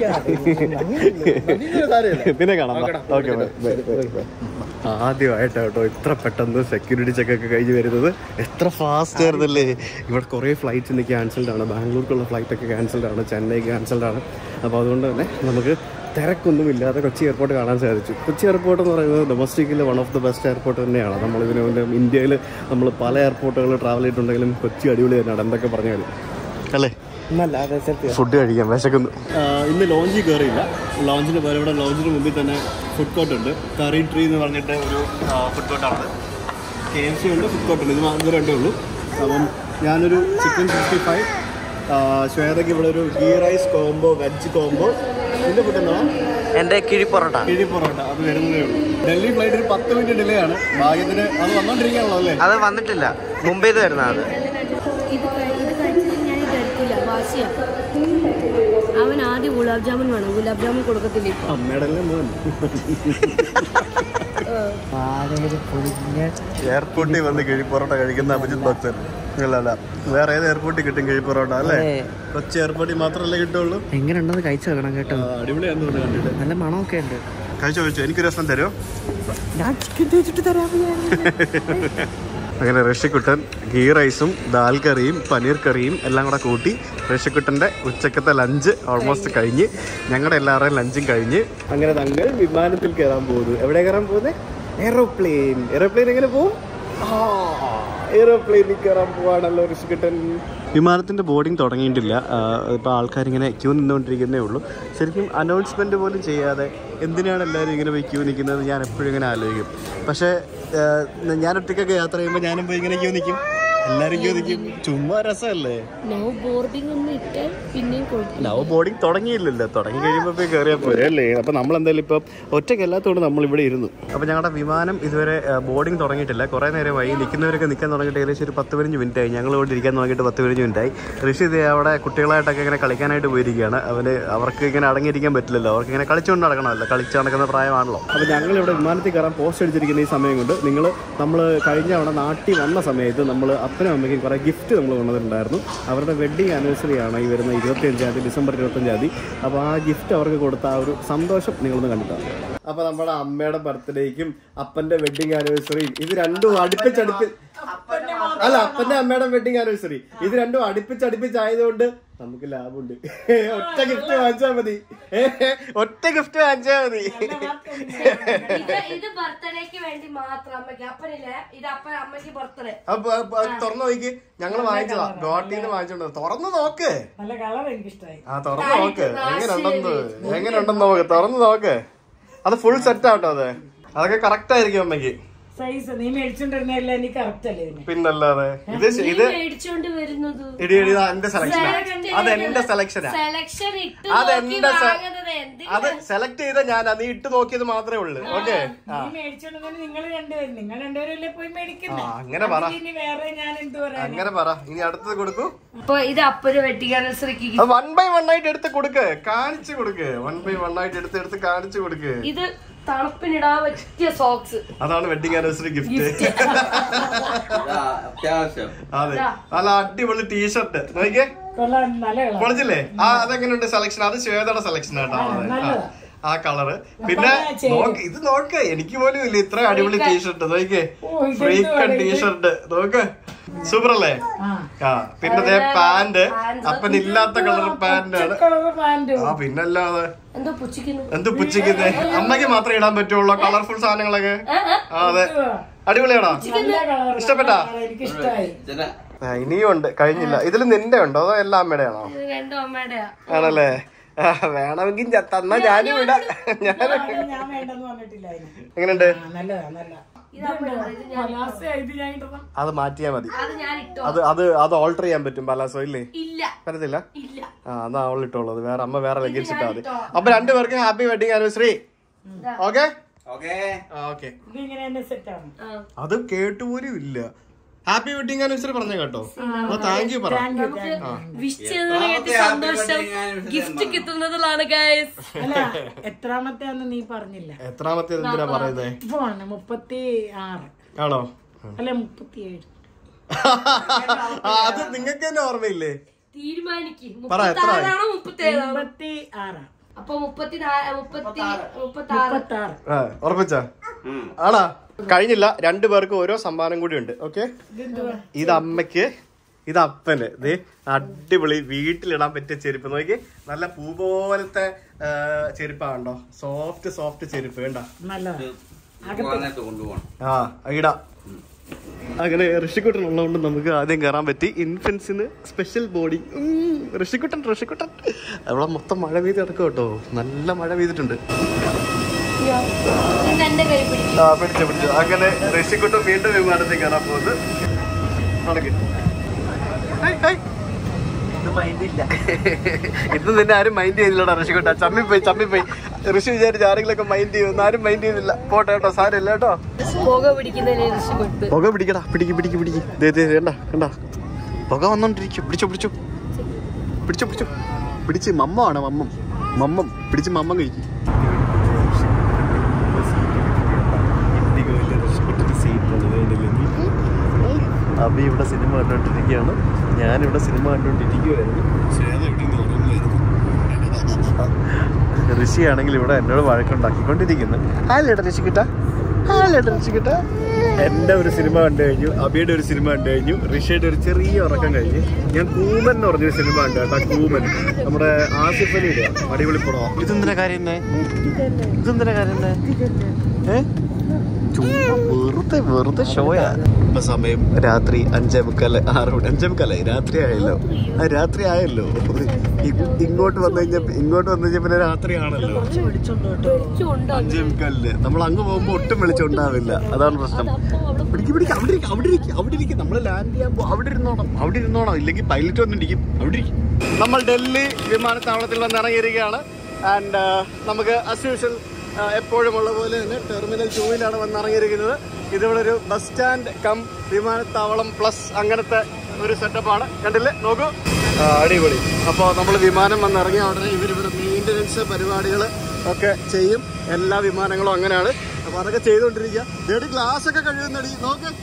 പിന്നെ കാണാം ഓക്കെ ആദ്യമായിട്ടാ കേട്ടോ ഇത്ര പെട്ടെന്ന് സെക്യൂരിറ്റി ചെക്ക് ഒക്കെ കഴിഞ്ഞ് വരുന്നത് എത്ര ഫാസ്റ്റ് ആയിരുന്നല്ലേ ഇവിടെ കുറേ ഫ്ലൈറ്റ്സ് ഇന്ന് ക്യാൻസൽഡ് ആണ് ബാംഗ്ലൂർക്കുള്ള ഫ്ലൈറ്റ് ഒക്കെ ക്യാൻസൽഡ് ആണ് ചെന്നൈ ക്യാൻസൽഡ് ആണ് അപ്പോൾ അതുകൊണ്ട് തന്നെ നമുക്ക് തിരക്കൊന്നും ഇല്ലാതെ കൊച്ചി എയർപോർട്ട് കാണാൻ സാധിച്ചു കൊച്ചി എയർപോർട്ട് എന്ന് പറയുന്നത് ഡൊമസ്റ്റിക്കിൽ one of the best airport തന്നെയാണ് നമ്മൾ ഇതിനു മുന്നേ ഇന്ത്യയിൽ നമ്മൾ പല എയർപോർട്ടുകളിൽ ട്രാവൽ ചെയ്തിട്ടുണ്ടെങ്കിലും കൊച്ചി അടിപൊളി തന്നെയാണ് എന്തൊക്കെ പറഞ്ഞാലും അല്ലേ നല്ല അതെ സത്യം ഫുഡ് കഴിക്കാം വിശക്കുന്നു ഇന്ന് ലോഞ്ചിൽ കയറിയില്ല ലോഞ്ചിന് പോലെ ഇവിടെ ലോഞ്ചിന് മുമ്പിൽ തന്നെ ഫുഡ് കോർട്ട് ഉണ്ട് കറി ട്രീ എന്ന് പറഞ്ഞിട്ട് ഒരു ഫുഡ് കോർട്ടാണ് കെ എഫ് സി ഉണ്ട് ഫുഡ് കോർട്ട് ഉണ്ട് ഇത് ഇത് രണ്ടേ ഉള്ളൂ അപ്പം ഞാനൊരു ചിക്കൻ സിക്സ്റ്റി ഫൈവ് ശ്വേതയ്ക്ക് ഇവിടെ ഒരു ghee rice combo veg combo ഇതിൻ്റെ ഫുഡ് എന്താണ് എന്റെ കിഴി പൊറോട്ട കിഴി പൊറോട്ട അത് വരുന്നതേ ഉള്ളൂ ഡൽഹി ഫ്ലൈറ്റ് ഒരു പത്ത് മിനിറ്റ് ഡിലേ ആണ് ഭാഗ്യത്തിന് അത് വന്നോണ്ടിരിക്കുകയാണല്ലോ അല്ലേ അത് വന്നിട്ടില്ല മുംബൈയിൽ വരുന്ന അത് ഇത് കഴി- ഇത് കഴിച്ചിട്ട് ഞാൻ ഇത് എടുത്തില്ല വാശിയാ അവൻ ആദ്യം ഗുലാബ് ജാമുൻ വേണം ഗുലാബ് ജാമുൻ കൊടുക്കത്തില്ല ഇപ്പൊ അമ്മയുടെ അല്ലേ മോൻ എയർപോർട്ടിൽ വന്ന് കിഴി പൊറോട്ട കഴിക്കുന്ന അഭിജിത് ഭക്തൻ അല്ല അല്ല വേറെ ഏത് എയർപോർട്ടിൽ കിട്ടും കിഴി പൊറോട്ട അല്ലേ അതെ. കൊച്ചി എയർപോർട്ടിൽ മാത്രമല്ലേ കിട്ടുള്ളൂ എങ്ങനെ ഉണ്ടെന്ന് കഴിച്ചു നോക്കണം കേട്ടോ ആ, അടിപൊളിയാന്ന് തോന്നുന്നു കണ്ടിട്ട് നല്ല മണമൊക്കെ ഉണ്ട് കഴിച്ചു കഴിച്ചു എനിക്കൊരു രസം തരുമോ ഞാൻ ചിക്കൻ തേച്ചിട്ട് തരാം അങ്ങനെ റഷ്യക്കുട്ടൻ ഗീ റൈസും ദാൽ കറിയും പനീർ കറിയും എല്ലാം കൂടെ കൂട്ടി റഷ്യക്കുട്ടൻ്റെ ഉച്ചക്കത്തെ ലഞ്ച് ഓൾമോസ്റ്റ് കഴിഞ്ഞ് ഞങ്ങളുടെ എല്ലാവരുടെയും ലഞ്ചും കഴിഞ്ഞ് അങ്ങനെ തങ്ങൾ വിമാനത്തിൽ കയറാൻ പോകുന്നു എവിടെ കയറാൻ പോകുന്നത് എയറോപ്ലെയിൻ എയറോപ്ലെയിൻ എങ്ങനെ പോകും എയറോപ്ലെയിനിൽ കയറാൻ പോവാണല്ലോ ഋഷിക്കുട്ടൻ വിമാനത്തിന്റെ ബോർഡിംഗ് തുടങ്ങിയിട്ടില്ല ഇപ്പോൾ ആൾക്കാരിങ്ങനെ ക്യൂ നിന്നുകൊണ്ടിരിക്കുന്നേ ഉള്ളൂ ശരിക്കും അനൗൺസ്മെന്റ് പോലും ചെയ്യാതെ എന്തിനാണ് എല്ലാവരും ഇങ്ങനെ പോയി ക്യൂ നിൽക്കുന്നത് ഞാൻ എപ്പോഴും ഇങ്ങനെ ആലോചിക്കും പക്ഷേ ആ, ഞാൻ ഒറ്റയ്ക്കൊക്കെ യാത്ര ചെയ്യുമ്പോൾ ഞാനും പോയി ഇങ്ങനെ ക്യൂ നിൽക്കും എല്ലാവരും ക്യൂ നിൽക്കും ചുമ്മാ രസമല്ലേ നോ ബോർഡിംഗ് ഒന്നും ഇട്ടാൽ പിന്നെയും കുഴപ്പമില്ല ലവ് ബോർഡിംഗ് തുടങ്ങിയില്ലല്ലോ തുടങ്ങി കഴിയുമ്പോൾ പോയി കയറിയാൽ പോരെ അല്ലേ അപ്പം നമ്മൾ എന്തായാലും ഇപ്പം ഒറ്റയ്ക്കല്ലാത്തതുകൊണ്ട് നമ്മൾ ഇവിടെ ഇരുന്നു അപ്പം ഞങ്ങളുടെ വിമാനം ഇതുവരെ ബോർഡിംഗ് തുടങ്ങിയിട്ടില്ല കുറേ നേരമായി നിൽക്കുന്നവരൊക്കെ നിൽക്കാൻ തുടങ്ങിയിട്ട് ഏകദേശം ഒരു പത്ത് പതിനഞ്ച് മിനിറ്റ് ആയി ഞങ്ങൾ ഇവിടെ ഇരിക്കാൻ തുടങ്ങിയിട്ട് പത്ത് പതിനഞ്ച് മിനിറ്റ് ആയി ഋഷി ഇത് അവിടെ കുട്ടികളായിട്ടൊക്കെ ഇങ്ങനെ കളിക്കാനായിട്ട് പോയിരിക്കുകയാണ് അവന് അവർക്ക് ഇങ്ങനെ അടങ്ങിയിരിക്കാൻ പറ്റില്ലല്ലോ അവർക്ക് ഇങ്ങനെ കളിച്ചുകൊണ്ട് നടക്കണമല്ലോ കളിച്ച് നടക്കുന്ന പ്രായമാണല്ലോ അപ്പോൾ ഞങ്ങൾ ഇവിടെ വിമാനത്തിൽ കയറാൻ പോസ്റ്റ് അടിച്ചിരിക്കുന്ന ഈ സമയം കൊണ്ട് നിങ്ങൾ നമ്മൾ കഴിഞ്ഞ അവിടെ നാട്ടിൽ വന്ന സമയത്ത് നമ്മൾ അപ്പനും അമ്മയ്ക്കും കുറേ ഗിഫ്റ്റ് നമ്മൾ കൊണ്ടുവന്നിട്ടുണ്ടായിരുന്നു അവരുടെ വെഡ്ഡിങ് ആനിവേഴ്സറി ആണ് ഈ വരുന്ന ഇരുപത്തിയഞ്ചാം തീയതി ഡിസംബർ ഇരുപത്തഞ്ചാം തീയതി അപ്പോൾ ആ ഗിഫ്റ്റ് അവർക്ക് കൊടുത്ത ആ ഒരു സന്തോഷം നിങ്ങളൊന്ന് കണ്ടിട്ടാണ് അപ്പോൾ നമ്മുടെ അമ്മയുടെ ബർത്ത്ഡേക്കും അപ്പന്റെ വെഡ്ഡിങ് ആനിവേഴ്സറിയും ഇത് രണ്ടും അടുപ്പിച്ചടുപ്പി അല്ല അപ്പന്റെ അമ്മയുടെ വെഡിങ് ആനിവേഴ്സറി ഇത് രണ്ടും അടുപ്പിച്ചടുപ്പിച്ചായതുകൊണ്ട് നമുക്ക് ലാഭമുണ്ട് ഒറ്റ ഗിഫ്റ്റ് വാങ്ങിച്ചാൽ മതി ഒറ്റ ഗിഫ്റ്റ് വാങ്ങിച്ചാൽ മതി ഇത് ഇത് ബർത്ത്ഡേക്ക് വേണ്ടി മാത്രം അമ്മയ്ക്ക് അപ്പനില്ലേ ഇത് അപ്പൻ അമ്മയ്ക്ക് ബർത്ത്ഡേ അപ്പൊ അപ്പൊ അത് തുറന്നു നോക്കി ഞങ്ങള് വാങ്ങിച്ചതാ ഗോട്ടിന്ന് വാങ്ങിച്ചോണ്ട് തുറന്നു നോക്ക് നല്ല കളർ എനിക്ക് ഇഷ്ടമായി ആ തുറന്നു നോക്ക് എങ്ങനെയുണ്ടെന്ന് എങ്ങനെയുണ്ടെന്ന് നോക്ക് തുറന്നു നോക്ക് അത് ഫുൾ സെറ്റ് ആട്ടോ അത് അതൊക്കെ കറക്റ്റ് ആയിരിക്കും അമ്മയ്ക്ക് സൈസ് നീ മേടിച്ചോണ്ടിരുന്നല്ല എനിക്ക് കറക്റ്റ് അല്ലേ ഇതിന് പിന്നല്ലാതെ ഇത് ശ- ഇത് മേടിച്ചോണ്ട് വരുന്നത് ഇടി ഇടി ഇതാ എന്റെ സെലക്ഷനാ അത് എന്റെ സെലക്ഷനാ സെലക്ഷൻ ഇട്ട് അത് നോക്കി എന്റെ സെ- വാങ്ങുന്നത് എന്തിനാ അത് സെലക്ട് ചെയ്ത ഞാൻ അത് ഇട്ട് നോക്കിയത് മാത്രമേ ഉള്ളൂ ഓക്കെ നീ മേടിച്ചോണ്ടെന്ന് നിങ്ങൾ രണ്ടുപേരും നിങ്ങൾ രണ്ടുപേരല്ലേ പോയി ആ മേടിക്കുന്നത് അങ്ങനെ പറ ഇനി വേറെ ഞാൻ എന്ത് പറയാ അങ്ങനെ പറ ഇനി അടുത്തത് കൊടുക്കൂ അപ്പൊ ഇത് അപ്പന് വെഡിങ് ആനിവേഴ്സറിക്ക് അത് വൺ ബൈ വൺ ആയിട്ട് എടുത്ത് കൊടുക്ക് കാണിച്ചു കൊടുക്ക് വൺ ബൈ വൺ ആയിട്ട് എടുത്ത് എടുത്ത് കാണിച്ചു കൊടുക്ക് ഇത് തണുപ്പിനിടാൻ പറ്റിയ സോക്സ് അതാണ് വെഡിങ് ആനിവേഴ്സറി ഗിഫ്റ്റ് അത്യാവശ്യം അതെ നല്ല അടിപൊളി ടീഷർട്ട് നോക്കിയേ കൊള്ളാം നല്ല കളർ പൊളിച്ചില്ലേ ആ അതെങ്ങനെയുണ്ട് സെലക്ഷൻ അത് ശ്വേതയുടെ സെലക്ഷൻ കേട്ടോ അതെ. ആ, നല്ലതാ. ആ കളറ് പിന്നെ നോക്ക് ഇത് നോക്ക് എനിക്ക് പോലും ഇല്ല ഇത്ര അടിപൊളി ടീഷർട്ട് നോക്കിയേ ഓ, ഇതെന്തുവാ ഫ്രീക്കൺ ഇത്? ടീഷർട്ട് നോക്ക് സൂപ്പർ അല്ലേ ആ ആ പിന്നെ ദേ പാന്റ് അപ്പൻ ഇല്ലാത്ത കളർ പാന്റ് ആണ് കളർ പാന്റും ആ പിന്നല്ലാതെ എന്തോ പുച്ഛിക്കുന്നു എന്ത് പുച്ഛിക്കുന്നേ അമ്മയ്ക്ക് മാത്രമേ ഇടാൻ പറ്റുള്ളൂ കളർഫുൾ സാധനങ്ങളൊക്കെ ആ അതെ അടിപൊളിയാണോ നല്ല കളർ ഇഷ്ടപ്പെട്ടാ? എനിക്ക് ഇഷ്ടമായി ചില ആ, ഇനിയും ഉണ്ട് കഴിഞ്ഞില്ല ഇതിൽ നിന്റെ ഉണ്ടോ അതോ എല്ലാ അമ്മയുടെ ആണോ ഇത് രണ്ടും അമ്മയുടെയാ ആണല്ലേ ആ, വേണമെങ്കിൽ ഞാൻ- തന്നാ ഞാനും ഇടാ ഞാൻ ഞാൻ വേണ്ടെന്ന് പറഞ്ഞിട്ടില്ല അതിന് എങ്ങനെയുണ്ട് ആ, നല്ലതാ നല്ല ഇത് അമ്മയുടെ ഇത് ഞാൻ ലാസ്റ്റ് ഇത് ഞാൻ ഇട്ടണം അത് മാറ്റിയാ മതി അത് ഞാൻ ഇട്ടോ അത് അത് അത് ഓൾട്ടർ ചെയ്യാൻ പറ്റും പലാസോ ഇല്ലേ ഇല്ല പറ്റത്തില്ല ഇല്ല ആ എന്നാ അവൾ ഇട്ടോളൂ വേറെ അമ്മ വേറെ ലെഗിൻസ് ഇട്ടാ മതി അപ്പൊ രണ്ടുപേർക്കും happy wedding anniversary okay okay okay ഇത് ഇങ്ങനെ തന്നെ സെറ്റ് ആണ് ആ. അത് കേട്ടുപോലും ഇല്ല ഹാപ്പി വെഡിങ് ആനിവേഴ്സറി പറഞ്ഞ കേട്ടോ അപ്പൊ താങ്ക് യു പറ നമുക്ക് വിഷ് ചെയ്തതിന് കേട്ട് സന്തോഷം ഗിഫ്റ്റ് കിട്ടുന്നതിലാണ് ഗൈസ് അല്ല എത്രാമത്തെ ആന്ന് നീ പറഞ്ഞില്ല എത്രാമത്തെ എന്തിനാ പറയുന്നേ ഫോണ് മുപ്പത്തി ആറ് ആണോ അല്ല മുപ്പത്തി ഏഴ് ആ, അത് നിങ്ങൾക്ക് തന്നെ ഓർമ്മയില്ലേ തീരുമാനിക്കും പറ, എത്ര ആയി? മുപ്പത്താറാണോ മുപ്പത്തേഴാണോ മുപ്പത്തി ആറാ അപ്പൊ മുപ്പത്തിനാല് മുപ്പത്തി മുപ്പത്തി ആറ് മുപ്പത്തി ആറ് ആ ഉറപ്പിച്ച ആണാ കഴിഞ്ഞില്ല രണ്ടു പേർക്ക് ഓരോ സമ്മാനം കൂടി ഉണ്ട് ഓക്കെ ഇത് അമ്മയ്ക്ക് ഇത് അപ്പന് ദേ അടിപൊളി വീട്ടിലിടാൻ പറ്റിയ ചെരുപ്പ് നോക്കി നല്ല പൂ പോലത്തെ ആ, ചെരുപ്പാണ്ടോ സോഫ്റ്റ് സോഫ്റ്റ് ചെരുപ്പ് വേണ്ട നല്ലതാ പോകാനായിട്ട് കൊണ്ടുപോകണം ആ ഇടാം അങ്ങനെ ഋഷിക്കുട്ടൻ ഉള്ളതുകൊണ്ട് നമുക്ക് ആദ്യം കയറാൻ പറ്റി ഇൻഫൻസിന് സ്പെഷ്യൽ ബോഡി ഋഷിക്കുട്ടൻ ഋഷിക്കുട്ടൻ അവിടെ മൊത്തം മഴ പെയ്ത് കിടക്കും കേട്ടോ നല്ല മഴ പെയ്തിട്ടുണ്ട് ഇത് എന്റെ കൈ പിടിക്കും ആ പിടിച്ചു പിടിച്ചു അങ്ങനെ ഋഷിക്കുട്ടൻ വീണ്ടും വിമാനത്തിൽ കയറാൻ പോകുന്നത് നടക്ക്. Hi, hi. ഇത് നിന്നെ ആരും മൈൻഡ് ചെയ്തില്ലടാ ഋഷിക്കുട്ട ചമ്മിപ്പോയി ചമ്മിപ്പോയി ഋഷി വിചാരിച്ച് ആരെങ്കിലൊക്കെ മൈൻഡ് ചെയ്യുന്നു ആരും മൈൻഡ് ചെയ്തില്ല പോട്ടെ കേട്ടോ സാരമില്ല കേട്ടോ പുക പിടിക്കുന്നതിനെ രക്ഷപ്പെട്ടു പുക പിടിക്കടാ പിടിക്ക് പിടിക്ക് പിടിക്ക് ദേ ദേ കണ്ട കണ്ട പുക വന്നോണ്ടിരിക്കും പിടിച്ചു പിടിച്ചു പിടിച്ചു പിടിച്ചു പിടിച്ച് മമ്മമാണ് മമ്മം മമ്മം പിടിച്ച് മമ്മം കഴിക്കും അബി ഇവിടെ സിനിമ കണ്ടോണ്ടിരിക്കുകയാണ് ഞാനിവിടെ സിനിമ കണ്ടോണ്ടിരിക്കുകയായിരുന്നു ഋഷിയാണെങ്കിൽ ഇവിടെ എന്നോട് വഴക്കുണ്ടാക്കിക്കൊണ്ടിരിക്കുന്നു ഹാലേട്ടാ ഋഷിക്കിട്ട ഹാലേട്ടാ ഋഷിക്കിട്ട എന്റെ ഒരു സിനിമ കണ്ടു കഴിഞ്ഞു അബിയുടെ ഒരു സിനിമ കണ്ടു കഴിഞ്ഞു ഋഷിയുടെ ഒരു ചെറിയ ഉറക്കം കഴിഞ്ഞു ഞാൻ കൂമൻ എന്ന് പറഞ്ഞൊരു സിനിമ കണ്ടു കേട്ടോ കൂമൻ നമ്മുടെ ആസിഫ് അലിയുടെ അടിപൊളി പടം ഇതെന്തിനാ കാര്യം ഇതെന്തിനാ കാര്യം ഏ ചുമ്മാ വെറുതെ വെറുതെ ഷോയാ ഇപ്പൊ സമയം രാത്രി അഞ്ചേ മുക്കാല് ആറ് മണി അഞ്ചേ മുക്കാലായി രാത്രി ആയല്ലോ ആ രാത്രി ആയല്ലോ ഇ- ഇങ്ങോട്ട് വന്നു കഴിഞ്ഞാൽ ഇങ്ങോട്ട് വന്നു കഴിഞ്ഞാൽ പിന്നെ രാത്രി ആണല്ലോ അഞ്ചേ മുക്കാലില് നമ്മൾ അങ്ങ് പോകുമ്പോ ഒട്ടും വെളിച്ചുണ്ടാവില്ല അതാണ് പ്രശ്നം പിടിക്ക് പിടിക്ക് അവിടെ ഇരിക്കും അവിടെ ഇരിക്കും അവിടെ ഇരിക്കും നമ്മൾ ലാൻഡ് ചെയ്യാൻ പോ അവിടെ ഇരുന്നോണം അവിടെ ഇരുന്നോണം ഇല്ലെങ്കിൽ പൈലറ്റ് വന്ന് ഇരിക്കും അവിടെ ഇരിക്കും നമ്മൾ ഡൽഹി വിമാനത്താവളത്തിൽ വന്ന് ഇറങ്ങിയിരിക്കുകയാണ് ആൻഡ് നമുക്ക് അസ് യൂഷ്വൽ എപ്പോഴും ഉള്ള പോലെ തന്നെ ടെർമിനൽ ടൂവിലാണ് വന്ന് ഇറങ്ങിയിരിക്കുന്നത് ഇതിവിടെ ഒരു ബസ് സ്റ്റാൻഡ് കം വിമാനത്താവളം പ്ലസ് അങ്ങനത്തെ ഒരു സെറ്റപ്പാണ് കണ്ടില്ലേ നോക്കൂ ആ, അടിപൊളി അപ്പോൾ നമ്മൾ വിമാനം വന്ന് ഇറങ്ങിയ ഉടനെ ഇവരിവിടെ മെയിൻ്റനൻസ് പരിപാടികൾ ഒക്കെ ചെയ്യും എല്ലാ വിമാനങ്ങളും അങ്ങനെയാണ് അപ്പോൾ അതൊക്കെ ചെയ്തുകൊണ്ടിരിക്കുക ഇവിടെ ഗ്ലാസ് ഒക്കെ കഴിയുന്നടി നോക്ക്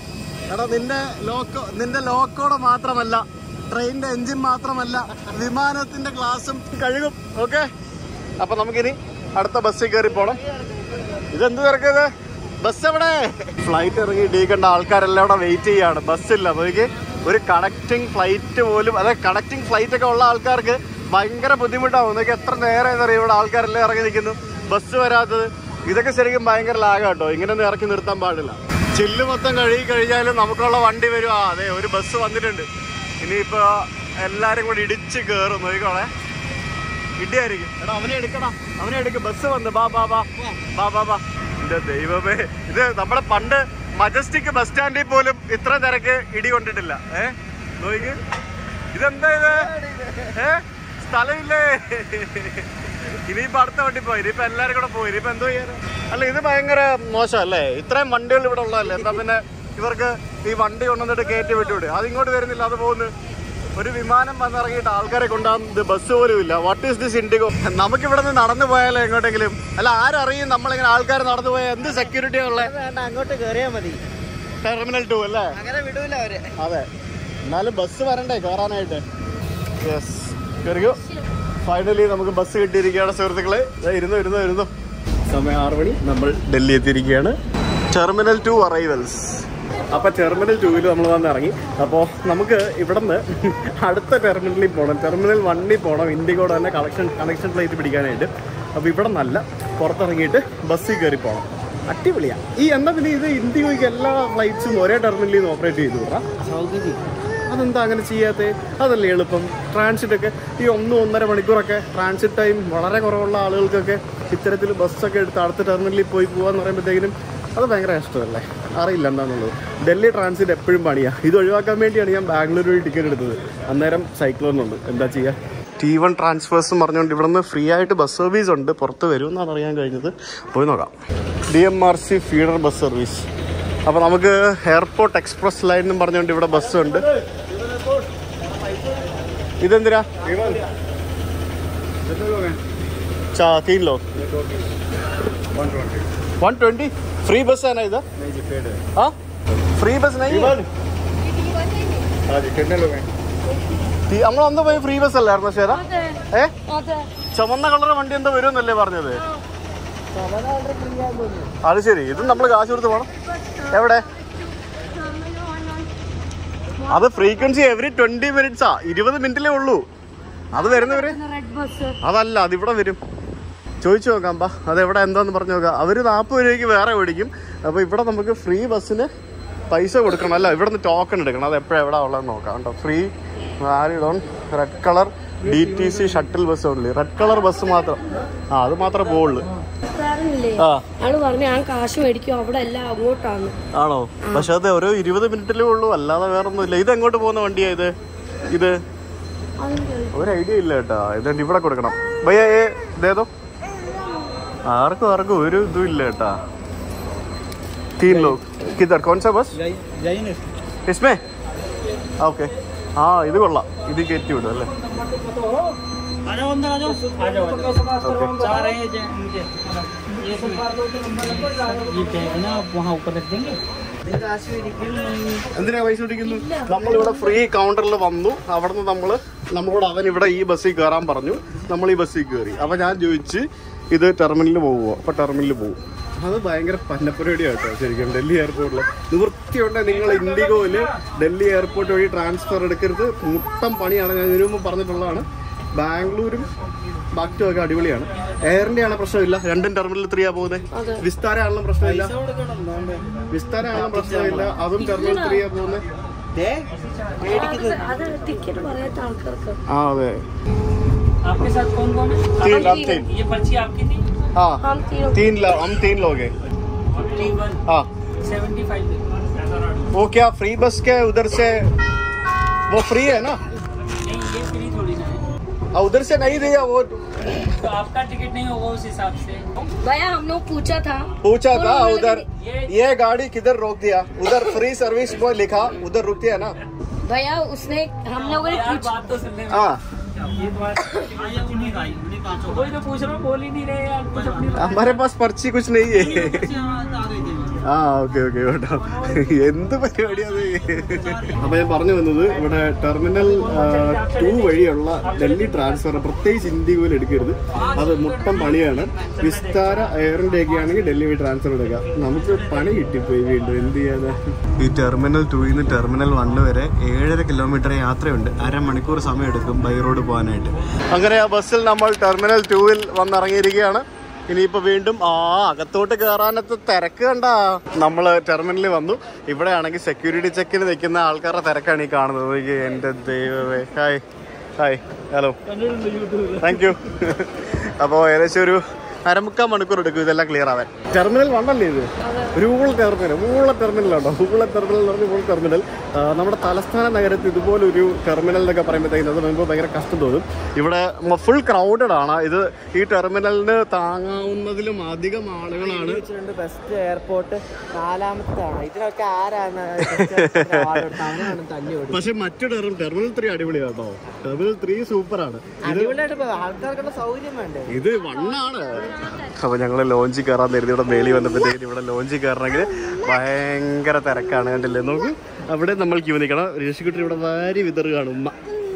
എടാ നിന്റെ ലോക്കോ നിന്റെ ലോക്കോടെ മാത്രമല്ല ട്രെയിനിന്റെ എഞ്ചിൻ മാത്രമല്ല വിമാനത്തിന്റെ ഗ്ലാസും കഴുകും ഓക്കെ അപ്പൊ നമുക്കിനി അടുത്ത ബസ്സിൽ കയറി പോണം ഇതെന്ത് തിരക്കത് ബസ് എവിടെ ഫ്ലൈറ്റ് ഇറങ്ങി ഇടിക്കേണ്ട ആൾക്കാരെല്ലാം ഇവിടെ വെയിറ്റ് ചെയ്യാണ് ബസ്സില്ല നോക്കി ഒരു കണക്റ്റിംഗ് ഫ്ലൈറ്റ് പോലും അതായത് കണക്റ്റിംഗ് ഫ്ലൈറ്റ് ഒക്കെ ഉള്ള ആൾക്കാർക്ക് ഭയങ്കര ബുദ്ധിമുട്ടാവും നോക്കി എത്ര നേരം എന്നറിയാം ഇവിടെ ആൾക്കാരെല്ലാം ഇറങ്ങി നിൽക്കുന്നു ബസ് വരാത്തത് ഇതൊക്കെ ശരിക്കും ഭയങ്കര ലാഗാ കേട്ടോ ഇങ്ങനെയൊന്നും ഇറക്കി നിർത്താൻ പാടില്ല ചില്ല് മൊത്തം കഴുകി കഴിഞ്ഞാലും നമുക്കുള്ള വണ്ടി വരും ആ അതെ ഒരു ബസ് വന്നിട്ടുണ്ട് ഇനിയിപ്പോ എല്ലാരും കൂടി ഇടിച്ച് കയറും നോക്കിക്കോളെ ഇടിയായിരിക്കും എടാ അവനെ എടുക്കടാ അവനെ എടുക്ക് ബസ് വന്ന് ബാ ബാ ബാ ബാ ബാ ബാ എന്റെ ദൈവമേ ഇത് നമ്മുടെ പണ്ട് മജസ്റ്റിക് ബസ് സ്റ്റാൻഡിൽ പോലും ഇത്ര തിരക്ക് ഇടി കൊണ്ടിട്ടില്ല ഏ നോക്ക് ഇതെന്താ ഇത് ഏ സ്ഥലമില്ലേ ഇനിയിപ്പോ അടുത്ത വണ്ടി പോയി ഇനിയിപ്പോ എല്ലാരും കൂടെ പോയി ഇനിയിപ്പോ എന്തോ ചെയ്യാൻ അല്ല ഇത് ഭയങ്കര മോശമല്ലേ ഇത്രയും വണ്ടികൾ ഇവിടെ ഉള്ളതല്ലേ എന്താ പിന്നെ ഇവർക്ക് ഈ വണ്ടി കൊണ്ടുവന്നിട്ട് കയറ്റി വിട്ടുവിട് അത് ഇങ്ങോട്ട് വരുന്നില്ല അത് പോകുന്നു ഒരു വിമാനം വന്നിറങ്ങിയിട്ട് ആൾക്കാരെ കൊണ്ടാകുന്നത് ബസ് പോലും ഇല്ല വാട്ട് ഈസ് ദിസ് ഇൻഡിഗോ നമുക്ക് ഇവിടെ നിന്ന് നടന്നു പോയാലോ എങ്ങോട്ടെങ്കിലും അല്ല ആരറിയും നമ്മളിങ്ങനെ ആൾക്കാർ നടന്നു പോയാൽ എന്ത് സെക്യൂരിറ്റി ഉള്ള വേണ്ട അങ്ങോട്ട് കയറിയാ മതി ടെർമിനൽ ടു അല്ലേ അങ്ങനെ വിടൂല അവര് അതെ എന്നാലും ബസ് വരണ്ടേ കയറാനായിട്ട് യെസ് കയറിയോ ഫൈനലി നമുക്ക് ബസ് കിട്ടിയിരിക്കുകയാണ് സുഹൃത്തുക്കളെ ദേ ഇരുന്നു ഇരുന്നു ഇരുന്നു സമയം ആറ് മണി നമ്മൾ ഡൽഹി എത്തിയിരിക്കുകയാണ് ടെർമിനൽ ടു അറൈവൽസ് അപ്പൊ ടെർമിനൽ ടൂവിൽ നമ്മൾ വന്ന് ഇറങ്ങി അപ്പോൾ നമുക്ക് ഇവിടുന്ന് അടുത്ത ടെർമിനലിൽ പോകണം ടെർമിനൽ വണ്ണിൽ പോകണം ഇൻഡിഗോടെ തന്നെ കണക്ഷൻ കണക്ഷൻ ഫ്ലൈറ്റ് പിടിക്കാനായിട്ട് അപ്പോൾ ഇവിടെ നല്ല പുറത്തിറങ്ങിയിട്ട് ബസ്സിൽ കയറി പോകണം അടിപൊളിയാ ഈ എന്നാ പിന്നെ ഇത് ഇൻഡിഗോയ്ക്ക് എല്ലാ ഫ്ലൈറ്റ്സും ഒരേ ടെർമിനലിൽ നിന്ന് ഓപ്പറേറ്റ് ചെയ്തു വിടാം അതെന്താ അങ്ങനെ ചെയ്യാത്തത് അതല്ലേ എളുപ്പം ട്രാൻസിറ്റ് ഒക്കെ ഈ ഒന്ന് ഒന്നര മണിക്കൂറൊക്കെ ട്രാൻസിറ്റ് ടൈം വളരെ കുറവുള്ള ആളുകൾക്കൊക്കെ ഇത്തരത്തിൽ ബസ്സൊക്കെ എടുത്ത് അടുത്ത ടെർമിനലിൽ പോയി പോകാന്ന് പറയുമ്പോഴത്തേക്കിനും അത് ഭയങ്കര ഇഷ്ടമല്ലേ അറിയില്ല എന്താണെന്നുള്ളത് ഡൽഹി ട്രാൻസിറ്റ് എപ്പോഴും പണിയാ ഇത് ഒഴിവാക്കാൻ വേണ്ടിയാണ് ഞാൻ ബാംഗ്ലൂർ വഴി ടിക്കറ്റ് എടുത്തത് അന്നേരം സൈക്ലോണുണ്ട് എന്താ ചെയ്യുക ടി വൺ ട്രാൻസ്ഫേഴ്സ് പറഞ്ഞുകൊണ്ട് ഇവിടുന്ന് ഫ്രീ ആയിട്ട് ബസ് സർവീസ് ഉണ്ട് പുറത്ത് വരുമെന്നാണ് അറിയാൻ കഴിഞ്ഞത് പോയി നോക്കാം D M R C feeder bus service അപ്പോൾ നമുക്ക് എയർപോർട്ട് എക്സ്പ്രസ് ലൈൻ എന്നും പറഞ്ഞുകൊണ്ട് ഇവിടെ ബസ് ഉണ്ട് ഇതെന്തിനാ चार तीन लोग वन ट्वेंटी फ्री बस है ना इधर हाँ फ्री बस नहीं है തി- നമ്മൾ അന്ന് പോയി ഫ്രീ ബസ് അല്ലായിരുന്നു ശേര ഏ ചുമന്ന കളർ വണ്ടി എന്താ വരുമെന്നല്ലേ പറഞ്ഞത് അത് ശരി ഇത് നമ്മൾ കാശ് കൊടുത്ത് പോണം എവിടെ അത് ഫ്രീക്വൻസി എവറി ട്വന്റി മിനിറ്റ്സാ ഇരുപത് മിനിറ്റിലേ ഉള്ളൂ അത് വരുന്നവര് റെഡ് ബസ് അതല്ല അതിവിടെ വരും ചോദിച്ചു നോക്കാം ബാ അതെവിടെ എന്താന്ന് പറഞ്ഞു നോക്കാം അവർ നാൽപ്പത് രൂപയ്ക്ക് വേറെ മേടിക്കും അപ്പോൾ ഇവിടെ നമുക്ക് ഫ്രീ ബസ്സിന് പൈസ കൊടുക്കണം അല്ല ഇവിടെ നിന്ന് ടോക്കൺ എടുക്കണം അത് എപ്പോഴും എവിടെ ഉള്ളതെന്ന് നോക്കാം കേട്ടോ free valid on red colour D T C shuttle bus ഉള്ളു റെഡ് കളർ ബസ് മാത്രം ആ അത് മാത്രമേ പോവുള്ളൂ സാറിനില്ലേ ആ ആള് പറഞ്ഞു ഞാൻ കാശ് മേടിക്കും അവിടെ എല്ലാം അങ്ങോട്ടാണ് ആണോ പക്ഷെ അത് ഓരോ ഇരുപത് മിനിറ്റിലേ ഉള്ളൂ അല്ലാതെ വേറെ ഒന്നുമില്ല ഇത് എങ്ങോട്ട് പോകുന്ന വണ്ടിയാ ഇത് ഇത് ഒരു ഐഡിയ ഇല്ല കേട്ടാ ഇതുകൊണ്ട് ഇവിടെ കൊടുക്കണം ഭയ്യ ഏ ഇതേതോ ആർക്കും ആർക്കും ഒരു ഇതും ഇല്ല കേട്ടാ तीन लोग किधर कौन सा बस इसमें ഓക്കെ ആ ഇത് കൊള്ളാം ഇത് കയറ്റി വിടും അല്ലേ എന്തിനാ പൈസ പിടിക്കുന്നു നമ്മളിവിടെ ഫ്രീ കൗണ്ടറിൽ വന്നു അവിടുന്ന് നമ്മള് നമ്മളോട് അവൻ ഇവിടെ ഈ ബസ്സിൽ കയറാൻ പറഞ്ഞു നമ്മൾ ഈ ബസ്സിൽ കയറി അപ്പൊ ഞാൻ ചോദിച്ച് ഇത് ടെർമിനലിൽ പോകുമോ അപ്പൊ ടെർമിനലിൽ പോകും അത് ഭയങ്കര പന്നപ്പരിപാടിയാണ് കേട്ടോ ശരിക്കും ഡൽഹി എയർപോർട്ടിൽ നിവൃത്തിയുണ്ട് നിങ്ങൾ ഇൻഡിഗോയില് ഡൽഹി എയർപോർട്ട് വഴി ട്രാൻസ്ഫർ എടുക്കരുത് മുട്ടം പണിയാണ് ഞാൻ ഇതിനു മുമ്പ് പറഞ്ഞിട്ടുള്ളതാണ് ബാംഗ്ലൂരും ബാക്കിയും ഒക്കെ അടിപൊളിയാണ് എയറിന്റെ ആണ് പ്രശ്നമില്ല രണ്ടും ടെർമിനൽ ത്രീയാ പോകുന്നത് വിസ്താര ആണെങ്കിലും പ്രശ്നമില്ല വിസ്താര ആണെങ്കിലും പ്രശ്നമില്ല അതും ടെർമിനൽ ത്രീയാ പോകുന്നത് അത് ടിക്കറ്റ് പറയാത്ത ആൾക്കാർക്ക് ആ അതെ आपके साथ कौन कौन है तीन हम तीन ये पर्ची आपकी थी हाँ हम तीनों तीन लो हम तीन लोग हैं फिफ्टी वन हाँ सेवेंटी फाइव वो क्या फ्री बस के उधर से वो फ्री है ना नहीं ये फ्री थोड़ी ना है हाँ, उधर से नहीं दिया वो तो आपका टिकट नहीं होगा उस हिसाब से भैया हम लोग पूछा था पूछा था उन्होंने उधर ये ये गाड़ी किधर रोक दिया उधर फ्री सर्विस वो लिखा उधर रुक दिया ना भैया उसने हम लोगों ने यार पूछा बात तो सुनने में हाँ ये तो बात वही तो पूछ रहा हूँ बोल ही नहीं रहे यार कुछ अपनी हमारे पास पर्ची कुछ नहीं है ആ ഓക്കെ ഓക്കെ കേട്ടോ എന്ത് പരിപാടിയത് അപ്പൊ ഞാൻ പറഞ്ഞു വന്നത് ഇവിടെ ടെർമിനൽ ടു വഴിയുള്ള ഡൽഹി ട്രാൻസ്ഫർ പ്രത്യേകിച്ച് ഇന്ത്യയിൽ എടുക്കരുത് അത് മൊത്തം പണിയാണ് വിസ്താര എയറിന്റെ ഒക്കെ ആണെങ്കിൽ ഡൽഹി വഴി ട്രാൻസ്ഫർ എടുക്കാം നമുക്ക് പണി കിട്ടിപ്പോയി വീണ്ടും എന്ത് ചെയ്യാനാ ഈ ടെർമിനൽ ടൂയിൽ നിന്ന് ടെർമിനൽ വണ്ണ് വരെ ഏഴര കിലോമീറ്റർ യാത്രയുണ്ട് അരമണിക്കൂർ സമയം എടുക്കും ബൈ റോഡ് പോകാനായിട്ട് അങ്ങനെ ആ ബസ്സിൽ നമ്മൾ ടെർമിനൽ ടൂവിൽ വന്നിറങ്ങിയിരിക്കുകയാണ് ഇനിയിപ്പോ വീണ്ടും ആ അകത്തോട്ട് കയറാനത്ത് തിരക്ക് കണ്ട നമ്മള് ടെർമിനലിൽ വന്നു ഇവിടെ ആണെങ്കിൽ സെക്യൂരിറ്റി ചെക്കിന് നിൽക്കുന്ന ആൾക്കാരുടെ തിരക്കാണ് ഈ കാണുന്നത് നോക്കിയേ, എന്റെ ദൈവമേ hi hi hello thank you അപ്പോൾ ഏകദേശം ഒരു അരമുക്കാൽ മണിക്കൂർ എടുക്കും ഇതെല്ലാം ക്ലിയർ ആവാൻ ടെർമിനൽ വണ്ണല്ലേ ഇത് ഒരു ഊള ടെർമിനൽ ഊള ടെർമിനലാണോ ഊള ടെർമിനൽ എന്ന് പറഞ്ഞ ഊള ടെർമിനൽ ആ, നമ്മുടെ തലസ്ഥാന നഗരത്തിൽ ഇതുപോലെ ഒരു ടെർമിനൽ എന്നൊക്കെ പറയുമ്പോഴത്തേക്കും അത് നമുക്ക് ഭയങ്കര കഷ്ടം തോന്നും ഇവിടെ ഫുൾ ക്രൗഡഡ് ആണ് ഇത് ഈ ടെർമിനലിന് താങ്ങാവുന്നതിലും അധികം ആളുകളാണ് ബെസ്റ്റ് എയർപോർട്ട് നാലാമത്താണ് ഇതിനൊക്കെ ആരാണ് അവനാണ് തല്ലി കൊടുത്തത് പക്ഷെ മറ്റു ടെർമിനൽ ടെർമിനൽ ത്രീ അടിപൊളിയാണ് കേട്ടോ ടെർമിനൽ ത്രീ സൂപ്പറാണ് അടിപൊളിയായിട്ട് ഇപ്പൊ ആൾക്കാർക്കുള്ള സൗകര്യം വേണ്ടേ ഇത് വണ്ണാണ് അപ്പൊ ഞങ്ങള് ലോഞ്ചിൽ കയറാൻ നേരത്തെ ഇവിടെ മേളി വന്നപ്പോഴത്തേക്കും ഇവിടെ ലോഞ്ചിൽ കയറണമെങ്കിൽ ഭയങ്കര തിരക്കാണ് കണ്ടില്ലേ നോക്ക് അവിടെ നമ്മൾ ക്യൂ നിൽക്കണം ഋഷിക്കുട്ടി ഇവിടെ വാരി വിതറുകയാണ് ഉമ്മ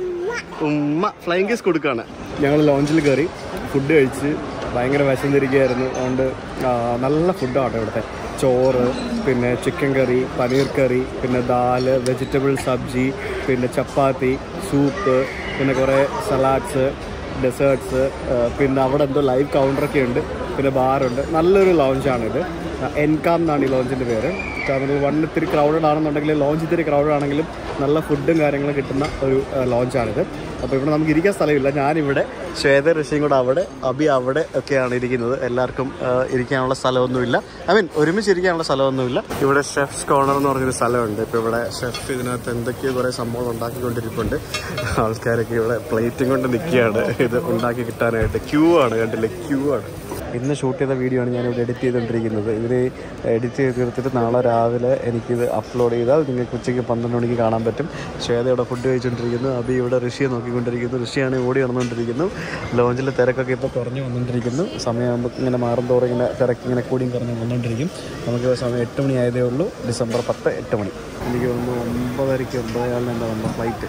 ഉമ്മ ഫ്ലൈങ് കേസ് കൊടുക്കുകയാണ് ഞങ്ങൾ ലോഞ്ചിൽ കയറി ഫുഡ് കഴിച്ച് ഭയങ്കര വിശന്നിരിക്കുകയായിരുന്നു അതുകൊണ്ട് ആ, നല്ല ഫുഡാണ് ഇവിടുത്തെ ചോറ് പിന്നെ ചിക്കൻ കറി പനീർ കറി പിന്നെ ദാല് വെജിറ്റബിൾ സബ്ജി പിന്നെ ചപ്പാത്തി സൂപ്പ് പിന്നെ കുറേ സലാഡ്സ് ഡെസേർട്സ് പിന്നെ അവിടെ എന്തോ ലൈവ് കൗണ്ടറൊക്കെ ഉണ്ട് പിന്നെ ബാറുണ്ട് നല്ലൊരു ലോഞ്ചാണിത് എൻകാം എന്നാണ് ഈ ലോഞ്ചിൻ്റെ പേര് കാരണം വൺ ഇത്തിരി ക്രൗഡഡ് ആണെന്നുണ്ടെങ്കിൽ ലോഞ്ച് ഇത്തിരി ക്രൗഡഡ് ആണെങ്കിലും നല്ല ഫുഡും കാര്യങ്ങളും കിട്ടുന്ന ഒരു ലോഞ്ചാണിത് അപ്പോൾ ഇവിടെ നമുക്ക് ഇരിക്കാൻ സ്ഥലമില്ല ഞാനിവിടെ ശ്വേത ഋഷിയും കൂടെ അവിടെ അബി അവിടെ ഒക്കെയാണ് ഇരിക്കുന്നത് എല്ലാവർക്കും ആ, ഇരിക്കാനുള്ള സ്ഥലമൊന്നുമില്ല ഐ മീൻ ഒരുമിച്ച് ഇരിക്കാനുള്ള സ്ഥലമൊന്നുമില്ല ഇവിടെ ഷെഫ്സ് കോർണർ എന്ന് പറഞ്ഞൊരു സ്ഥലമുണ്ട് ഇപ്പോൾ ഇവിടെ ഷെഫ് ഇതിനകത്ത് എന്തൊക്കെയോ കുറേ സംഭവങ്ങൾ ഉണ്ടാക്കിക്കൊണ്ടിരിപ്പുണ്ട് ആൾക്കാരൊക്കെ ഇവിടെ പ്ലേറ്റും കൊണ്ട് നിൽക്കുകയാണ് ഇത് ഉണ്ടാക്കി കിട്ടാനായിട്ട് ക്യൂ ആണ് കണ്ടില്ലേ ക്യൂ ആണ് ഇന്ന് ഷൂട്ട് ചെയ്ത വീഡിയോ ആണ് ഞാനിവിടെ എഡിറ്റ് ചെയ്തുകൊണ്ടിരിക്കുന്നത് ഇതിന് എഡിറ്റ് ചെയ്ത് തീർത്തിട്ട് നാളെ രാവിലെ എനിക്കിത് അപ്ലോഡ് ചെയ്താൽ നിങ്ങൾക്ക് ഉച്ചയ്ക്ക് പന്ത്രണ്ട് മണിക്ക് കാണാൻ പറ്റും ശ്വേത ഇവിടെ ഫുഡ് കഴിച്ചുകൊണ്ടിരിക്കുന്നു അബി ഇവിടെ ഋഷിയെ നോക്കിക്കൊണ്ടിരിക്കുന്നു ഋഷിയാണ് ഓടി നടന്നുകൊണ്ടിരിക്കുന്നു ലോഞ്ചിലെ തിരക്കൊക്കെ ഇപ്പോൾ കുറഞ്ഞു വന്നുകൊണ്ടിരിക്കുന്നു സമയമാകുമ്പോൾ ഇങ്ങനെ മാറും തോറും ഇങ്ങനെ തിരക്ക് ഇങ്ങനെ കൂടിയും കുറഞ്ഞു വന്നുകൊണ്ടിരിക്കും നമുക്ക് സമയം എട്ട് മണി ആയതേ ഉള്ളൂ ഡിസംബർ പത്ത് എട്ട് മണി എനിക്ക് തോന്നുന്നു ഒമ്പതരയ്ക്ക് ഒമ്പതേകാലിന് എന്താ നമ്മുടെ ഫ്ലൈറ്റ്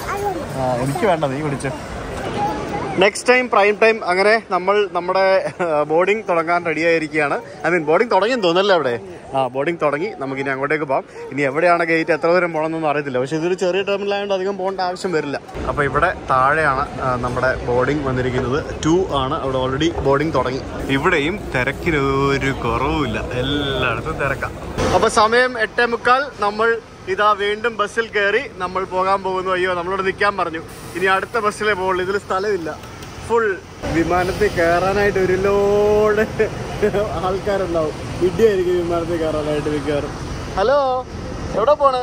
ആ എനിക്ക് വേണ്ട നീ വിളിച്ചു നെക്സ്റ്റ് ടൈം പ്രൈം ടൈം അങ്ങനെ നമ്മൾ നമ്മുടെ ബോർഡിംഗ് തുടങ്ങാൻ റെഡി ആയിരിക്കുകയാണ് ഐ മീൻ ബോർഡിംഗ് തുടങ്ങിയെന്ന് തോന്നല്ലേ അവിടെ ആ ബോർഡിംഗ് തുടങ്ങി നമുക്ക് ഇനി അങ്ങോട്ടേക്ക് പോകാം ഇനി എവിടെയാണ് ഗേറ്റ് എത്ര ദൂരം പോകണമെന്നൊന്നും അറിയത്തില്ല പക്ഷേ ഇതൊരു ചെറിയ ടെർമിനൽ ആയതുകൊണ്ട് അധികം പോകേണ്ട ആവശ്യം വരില്ല അപ്പോൾ ഇവിടെ താഴെയാണ് ആ, നമ്മുടെ ബോർഡിംഗ് വന്നിരിക്കുന്നത് ടു ആണ് അവിടെ ഓൾറെഡി ബോർഡിംഗ് തുടങ്ങി ഇവിടെയും തിരക്കിനൊരു കുറവുമില്ല എല്ലായിടത്തും തിരക്കാം അപ്പോൾ സമയം എട്ടേ മുക്കാൽ നമ്മൾ ഇതാ വീണ്ടും ബസ്സിൽ കയറി നമ്മൾ പോകാൻ പോകുന്നു അയ്യോ നമ്മളോട് നിൽക്കാൻ പറഞ്ഞു ഇനി അടുത്ത ബസ്സിലേ പോകുള്ളൂ ഇതിൽ സ്ഥലമില്ല ഫുൾ വിമാനത്തിൽ കയറാനായിട്ട് ഒരു ലോഡ് ആൾക്കാരുണ്ടാവും ഇടിയായിരിക്കും വിമാനത്തിൽ കയറാനായിട്ട് മിക്കവാറും ഹലോ എവിടെ പോണ്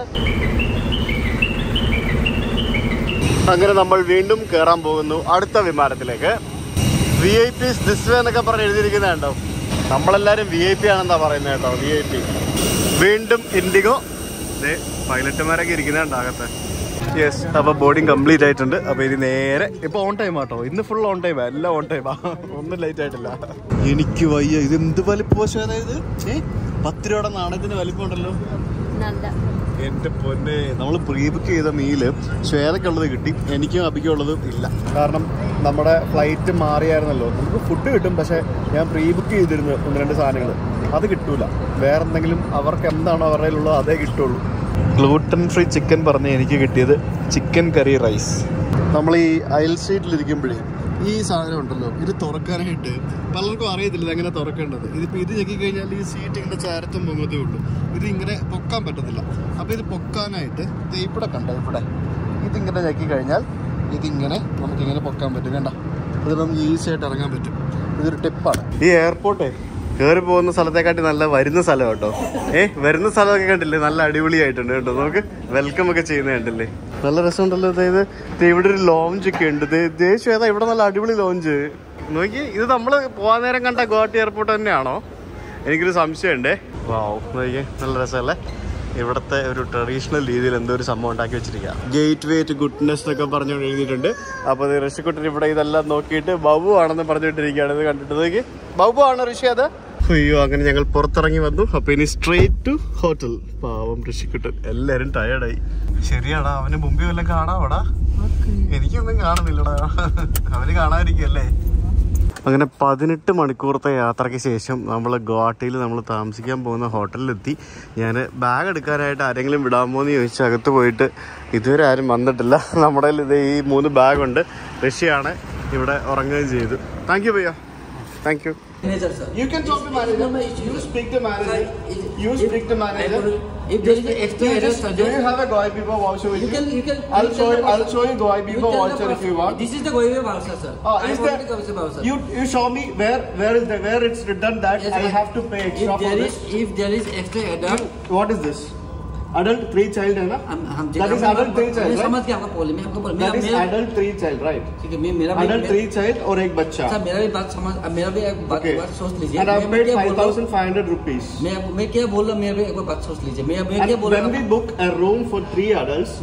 അങ്ങനെ നമ്മൾ വീണ്ടും കയറാൻ പോകുന്നു അടുത്ത വിമാനത്തിലേക്ക് V I P this way എന്നൊക്കെ പറഞ്ഞ് എഴുതിയിരിക്കുന്നത് കണ്ടോ നമ്മളെല്ലാരും വി ഐ പി ആണെന്നാ പറയുന്നത് കേട്ടോ വി ഐ പി വീണ്ടും ഇൻഡിഗോ പൈലറ്റുമാരൊക്കെ ഇരിക്കുന്നുണ്ട് അകത്ത് യെസ് അപ്പൊ ബോർഡിംഗ് കംപ്ലീറ്റ് ആയിട്ടുണ്ട് അപ്പൊ ഇനി നേരെ ഇപ്പൊ ഓൺ ടൈം ആട്ടോ ഇന്ന് ഫുൾ ഓൺ ടൈം എല്ലാം ഓൺ ടൈം ഒന്നും ലേറ്റ് ആയിട്ടില്ല എനിക്ക് വയ്യ ഇത് എന്ത് വലിപ്പോ അതായത് ഏ പത്ത് രൂപയുടെ നാണയത്തിന്റെ വലിപ്പം ഉണ്ടല്ലോ നല്ല എന്റെ പൊന്നെ നമ്മൾ പ്രീ ബുക്ക് ചെയ്ത മീല് ശ്വേതക്കുള്ളത് കിട്ടി എനിക്കും അബിക്കുള്ളതും ഇല്ല കാരണം നമ്മുടെ ഫ്ലൈറ്റ് മാറിയായിരുന്നല്ലോ നമുക്ക് ഫുഡ് കിട്ടും പക്ഷെ ഞാൻ പ്രീ ബുക്ക് ചെയ്തിരുന്നു ഒന്ന് രണ്ട് സാധനങ്ങൾ അത് കിട്ടൂല വേറെ എന്തെങ്കിലും അവർക്ക് എന്താണോ അവരുടെ കയ്യിലുള്ളത് അതേ കിട്ടുള്ളൂ ഗ്ലൂട്ടൻ ഫ്രീ ചിക്കൻ പറഞ്ഞ് എനിക്ക് കിട്ടിയത് ചിക്കൻ കറി റൈസ് നമ്മൾ ഈ അയൽ സീറ്റിലിരിക്കുമ്പോഴേ ഈ സാധനം ഉണ്ടല്ലോ ഇത് തുറക്കാനായിട്ട് പലർക്കും അറിയത്തില്ല ഇത് എങ്ങനെ തുറക്കേണ്ടത് ഇതിപ്പോൾ ഇത് ഞെക്കി കഴിഞ്ഞാൽ ഈ സീറ്റ് ഇങ്ങനെ ചേരത്തും പൊങ്ങത്തേ ഉള്ളൂ ഇത് ഇങ്ങനെ പൊക്കാൻ പറ്റത്തില്ല അപ്പോൾ ഇത് പൊക്കാനായിട്ട് ദേ ഇവിടെ കണ്ടോ ഇവിടെ ഇതിങ്ങനെ ഞെക്കി കഴിഞ്ഞാൽ ഇതിങ്ങനെ നമുക്കിങ്ങനെ പൊക്കാൻ പറ്റും വേണ്ട ഇത് നമുക്ക് ഈസി ആയിട്ട് ഇറങ്ങാൻ പറ്റും ഇതൊരു ടിപ്പാണ് ഈ എയർപോർട്ടേ കയറി പോകുന്ന സ്ഥലത്തെക്കാട്ടി നല്ല വരുന്ന സ്ഥലം കേട്ടോ ഏ വരുന്ന സ്ഥലമൊക്കെ കണ്ടില്ലേ നല്ല അടിപൊളിയായിട്ടുണ്ട് കേട്ടോ നമുക്ക് വെൽക്കം ഒക്കെ ചെയ്യുന്നത് കണ്ടില്ലേ നല്ല രസമുണ്ടല്ലോ അതായത് ദേ ഇവിടെ ഒരു ലോഞ്ച് ഒക്കെ ഉണ്ട് ദേ- ദേ ശ്വേത ഇവിടെ നല്ല അടിപൊളി ലോഞ്ച് നോക്കി ഇത് നമ്മൾ പോകാൻ നേരം കണ്ട ഗുവാഹട്ടി എയർപോർട്ട് തന്നെയാണോ എനിക്കൊരു സംശയമുണ്ടേ വാവ് നോക്കിയേ നല്ല രസമല്ലേ ഇവിടുത്തെ ഒരു ട്രഡീഷണൽ രീതിയിൽ എന്തോ ഒരു സംഭവം ഉണ്ടാക്കി വെച്ചിരിക്കുക ഗേറ്റ് വേ ടു ഗുഡ്നെസ് എന്നൊക്കെ പറഞ്ഞുകൊണ്ട് എഴുതിയിട്ടുണ്ട് അപ്പോൾ ഋഷിക്കുട്ടൻ ഇവിടെ ഇതെല്ലാം നോക്കിയിട്ട് ബബു ആണെന്ന് പറഞ്ഞിട്ടിരിക്കുകയാണ് ഇത് കണ്ടിട്ട് നോക്കി ബബു ആണോ ഋഷി അത് അയ്യോ അങ്ങനെ ഞങ്ങൾ പുറത്തിറങ്ങി വന്നു അപ്പൊ ഇനി സ്ട്രേറ്റ് ടു ഹോട്ടൽ പാവം ഋഷിക്കുട്ടൻ എല്ലാരും ടയർഡായി ശരിയാടാ അവന് മുമ്പിൽ വല്ലതും കാണാവടാ എനിക്കൊന്നും കാണുന്നില്ലടാ അവന് കാണാതിരിക്കല്ലേ അങ്ങനെ പതിനെട്ട് മണിക്കൂറത്തെ യാത്രയ്ക്ക് ശേഷം നമ്മൾ ഗുവാഹട്ടിയിൽ നമ്മൾ താമസിക്കാൻ പോകുന്ന ഹോട്ടലിലെത്തി ഞാൻ ബാഗ് എടുക്കാനായിട്ട് ആരെങ്കിലും വിടാമോ എന്ന് ചോദിച്ച് അകത്ത് പോയിട്ട് ഇതുവരെ ആരും വന്നിട്ടില്ല നമ്മുടെ കയ്യിൽ ഇത് ഈ മൂന്ന് ബാഗുണ്ട് ഋഷിയാണ് ഇവിടെ ഉറങ്ങുകയും ചെയ്തു താങ്ക് യു ഭയ്യ thank you Manager, sir. You can talk to manager. You speak to manager. You speak to manager. If there is an extra You error, just, sir, do you have a Goy Bibo voucher with you you? can, you can. I'll you show tell you. the I'll person- show you Goy you Bibo tell the voucher if person- you want. This is the Goive voucher, sir. Ah, I is want there? the Goive voucher. You you show me where where is the where it's written that Yes, I sir. have to pay extra if for there this. is, if there is extra adult, What is this? Adult three child है ना? हम हम That is adult three मैं child, समझ right? गया आपका प्रॉब्लम मैं आपको बोल That मेरा is मेरा adult three child, right? ठीक है मैं मेरा भी Adult three child और एक बच्चा. सर मेरा भी बात समझ मेरा भी एक बात Okay. बात सोच लीजिए And I've मैं paid क्या बोल five रहा हूँ thousand five hundred rupees. मैं मैं क्या बोल रहा हूँ मेरा भी एक बार बात सोच लीजिए मैं मैं क्या And बोल when रहा we हूँ book a room for three adults,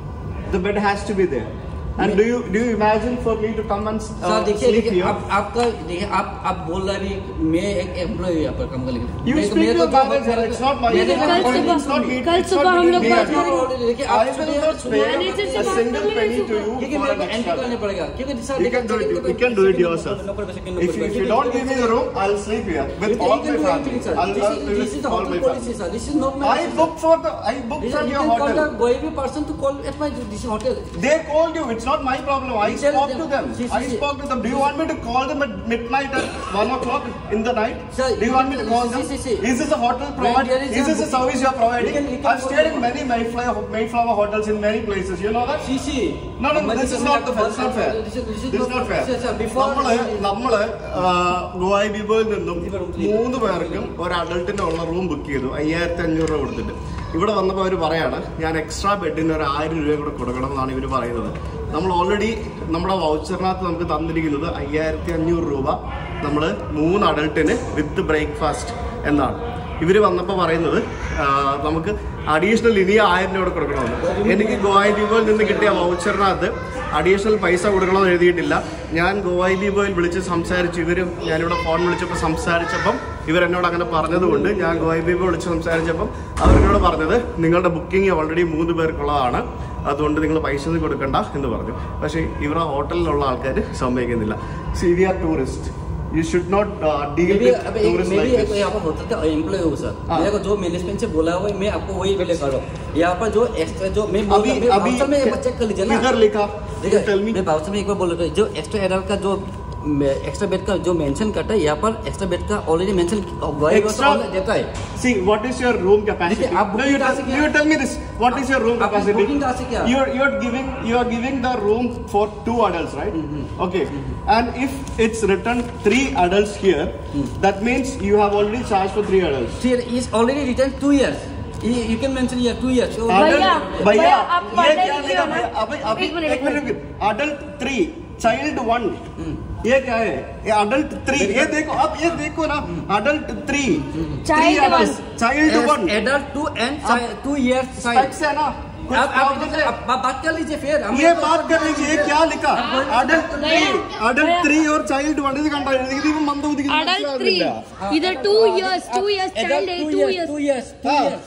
the bed has to be there. And do you do you imagine for me to come and uh, sir देखिए sleep देखिए here? आप आपका देखिए आप आप बोल रहे हैं मैं एक एम्प्लॉय यहाँ पर काम कर लेकिन You speak to the manager. It's not my. मेरे कल को- सुबह- It's not me. कल it's not सुबह हम me. लोग Me बात and you. करेंगे। देखिए I आप will not pay Manager से a बात single कर penny लेंगे to you क्योंकि for मेरे an को एंट्री extra. करने पड़ेगा क्योंकि sir You can do it. You can do it yourself. If you, if you don't give me the room, I'll sleep here with all my family. I'll, I'll live This is with the all my hotel policy, family. sir. This is not my. I booked for the. I booked This is- from you your can call the hotel. Goibi person to call at my this hotel. They called you. It's not my problem. I You tell spoke them. to them. See, see, I see. spoke to them. Do you want me to call them at midnight at one o'clock in the night? Sir, Do you want me to call see, them? see, see. Is this a hotel provide? there is Is a this a booking- service you're providing? You can- you can I've call stayed in them. many Mayflower, Mayflower hotels in many places. You know that? See, see. No, no, But this is is not the not This is not fair. This is this is This is not fair. Sir, sir, before നമ്മള് നമ്മള് ഗോവായ് ബീബോയിൽ നിന്നും മൂന്ന് പേർക്കും ഒരു അഡൾട്ടിന്റെ ഉള്ള റൂം ബുക്ക് ചെയ്തു അയ്യായിരത്തി അഞ്ഞൂറ് രൂപ കൊടുത്തിട്ട് ഇവിടെ വന്നപ്പോൾ അവർ പറയാണ് ഞാൻ എക്സ്ട്രാ ബെഡിന് ഒരു ആയിരം രൂപ കൂടെ കൊടുക്കണം എന്നാണ് ഇവർ പറയുന്നത് നമ്മൾ ഓൾറെഡി നമ്മുടെ വൗച്ചറിനകത്ത് നമുക്ക് തന്നിരിക്കുന്നത് അയ്യായിരത്തി അഞ്ഞൂറ് രൂപ നമ്മൾ മൂന്ന് അഡൾട്ടിന് വിത്ത് ബ്രേക്ക്ഫാസ്റ്റ് എന്നാണ് ഇവർ വന്നപ്പോൾ പറയുന്നത് ആ, നമുക്ക് അഡീഷണൽ ഇനി ആയിരം രൂപ കൂടെ കൊടുക്കണമെന്ന് എനിക്ക് ഗോവായ് ദീപോയിൽ നിന്ന് കിട്ടിയ വൗച്ചറിനകത്ത് അഡീഷണൽ പൈസ കൊടുക്കണമെന്ന് എഴുതിയിട്ടില്ല ഞാൻ ഗോവായ് ദീപോയിൽ വിളിച്ച് സംസാരിച്ചു ഇവരും ഞാനിവിടെ ഫോൺ വിളിച്ചപ്പോൾ സംസാരിച്ചപ്പം ഇവരെന്നോട് അങ്ങനെ പറഞ്ഞതുകൊണ്ട് ഞാൻ ഗോവായ് ദീപ് വിളിച്ച് സംസാരിച്ചപ്പം അവരെന്നോട് പറഞ്ഞത് നിങ്ങളുടെ ബുക്കിംഗ് ഓൾറെഡി മൂന്ന് പേർക്കുള്ളതാണ് അതുകൊണ്ട് നിങ്ങൾ പൈസ ഒന്നും കൊടുക്കണ്ട എന്ന് പറഞ്ഞു പക്ഷേ ഇവിടെ ഹോട്ടലിലുള്ള ആൾക്കാർ സമ്മതിക്കുന്നില്ല C V R tourist you should not deal Maybe with अब एक ടൂറിസ്റ്റ് maybe ലൈക്ക് एक यहाँ पर होटल का एम्प्लॉय हो सर हाँ। मेरे को जो मैनेजमेंट से बोला हुआ है मैं आपको वही बिल कर रहा हूँ यहाँ पर जो एक्स्ट्रा जो मैं बोल अभी रहा हूँ अभी voucher में एक बार चेक कर लीजिए ना किधर लिखा देखिए टेल मी मैं वाउचर में एक बार बोल रहा हूँ जो एक्स्ट्रा एडल्ट का जो एक्स्ट्रा बेड का जो मेंशन करता है यहाँ पर एक्स्ट्रा बेड का ऑलरेडी मेंशन Extra- देता है See, what is your room capacity? देखिए, आप no, you booking कहाँ tell, से किया? you tell me this. What is your room आपने capacity? booking कहाँ से किया? You're you're giving you're giving the room for two adults, right? Okay. And if it's written three adults here, that means you have already charged for three adults. Here is already written two years you, you can mention here two years so भैया, Adult- भैया भैया, आप ये पढ़े क्या लिखे लिखा हो ना? भैया? अभी अभी एक मिनट, एक एक मिनट रुकिए अडल्ट थ्री चाइल्ड वन ये क्या है ये अडल्ट थ्री ये देखो अब ये देखो ना adult three Child one. Child one adult two and two years specs है ना कुछ आप आप problem है? आप बात कर लीजिए फिर हम ये बात कर लीजिए ये क्या लिखा अडल्ट थ्री भैया, अडल्ट भैया। थ्री और चाइल्ड वन ഇത് കണ്ടോ ഇത് മന്ദബുദ്ധി अडल्ट थ्री इधर two years two years child है two two years years two years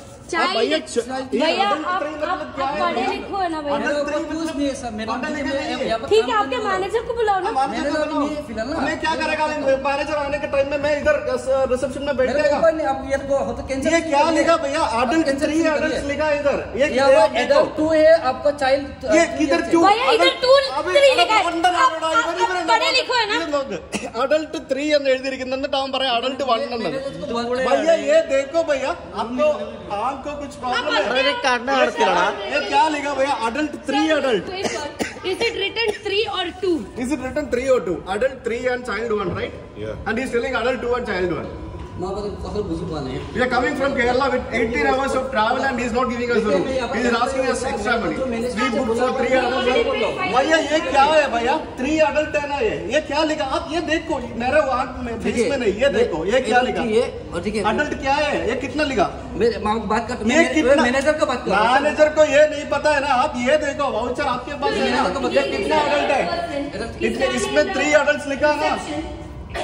child भैया आप आप आप पढ़े लिखो है ना भैया मेरे ऊपर कुछ नहीं है सर मेरा यहाँ पर ठीक है काम आपके करने वाला- मैनेजर को बुलाओ ना मैंने तो अभी नहीं फिलहाल ना हमें क्या करेगा मैनेजर आने के टाइम में मैं इधर रिसेप्शन में बैठ मेरे जाएगा ऊपर नहीं आप ये तो हो तो कैंसिल ये क्या लिखा भैया अडल्ट cancel थ्री करिए। अडल्ट लिखा है इधर ये यहाँ ये पर देखो। एडल्ट टू है आपका चाइल्ड ये किधर क्यों भैया, इधर adult- two, अबे, three अबे, लिखा है। under आप- ആണോടാ? आप- ഇവൻ ഇവനെ पढ़े लिखो है ना? ഇത് നോക്ക് अडल्ट थ्री എന്ന് എഴുതിയിരിക്കുന്നു എന്നിട്ട് അവൻ പറയാം അഡल्ट വൺ എന്ന് इसको भैया ये देखो भैया आपको आपको कुछ प्रॉब्लम है കണ്ണ് നടത്തില്ലടാ ये क्या लिखा भैया adult three adult Is it written three or two? Is it written three or two? Adult three and child one, right? Yeah. And he's telling adult two and child one. मैं आपको कसर बुझी पाना है We are coming from Kerala with 18 hours of travel and he's not giving us the room. He is asking us extra money. We booked for three adults. भैया ये क्या है भैया थ्री अडल्ट है ना ये ये क्या लिखा आप ये देखो मेरे आंख में फेस में नहीं ये देखो ये क्या लिखा ये और ठीक है अडल्ट क्या है ये कितना लिखा मैं मैं आपको बात कर ये कितना मैनेजर का बात कर रहा हूँ। मैनेजर को ये नहीं पता है ना आप ये देखो वाउचर आपके पास है ना ये कितना अडल्ट है Adult- इतने- इसमें थ्री अडल्ट लिखा है ना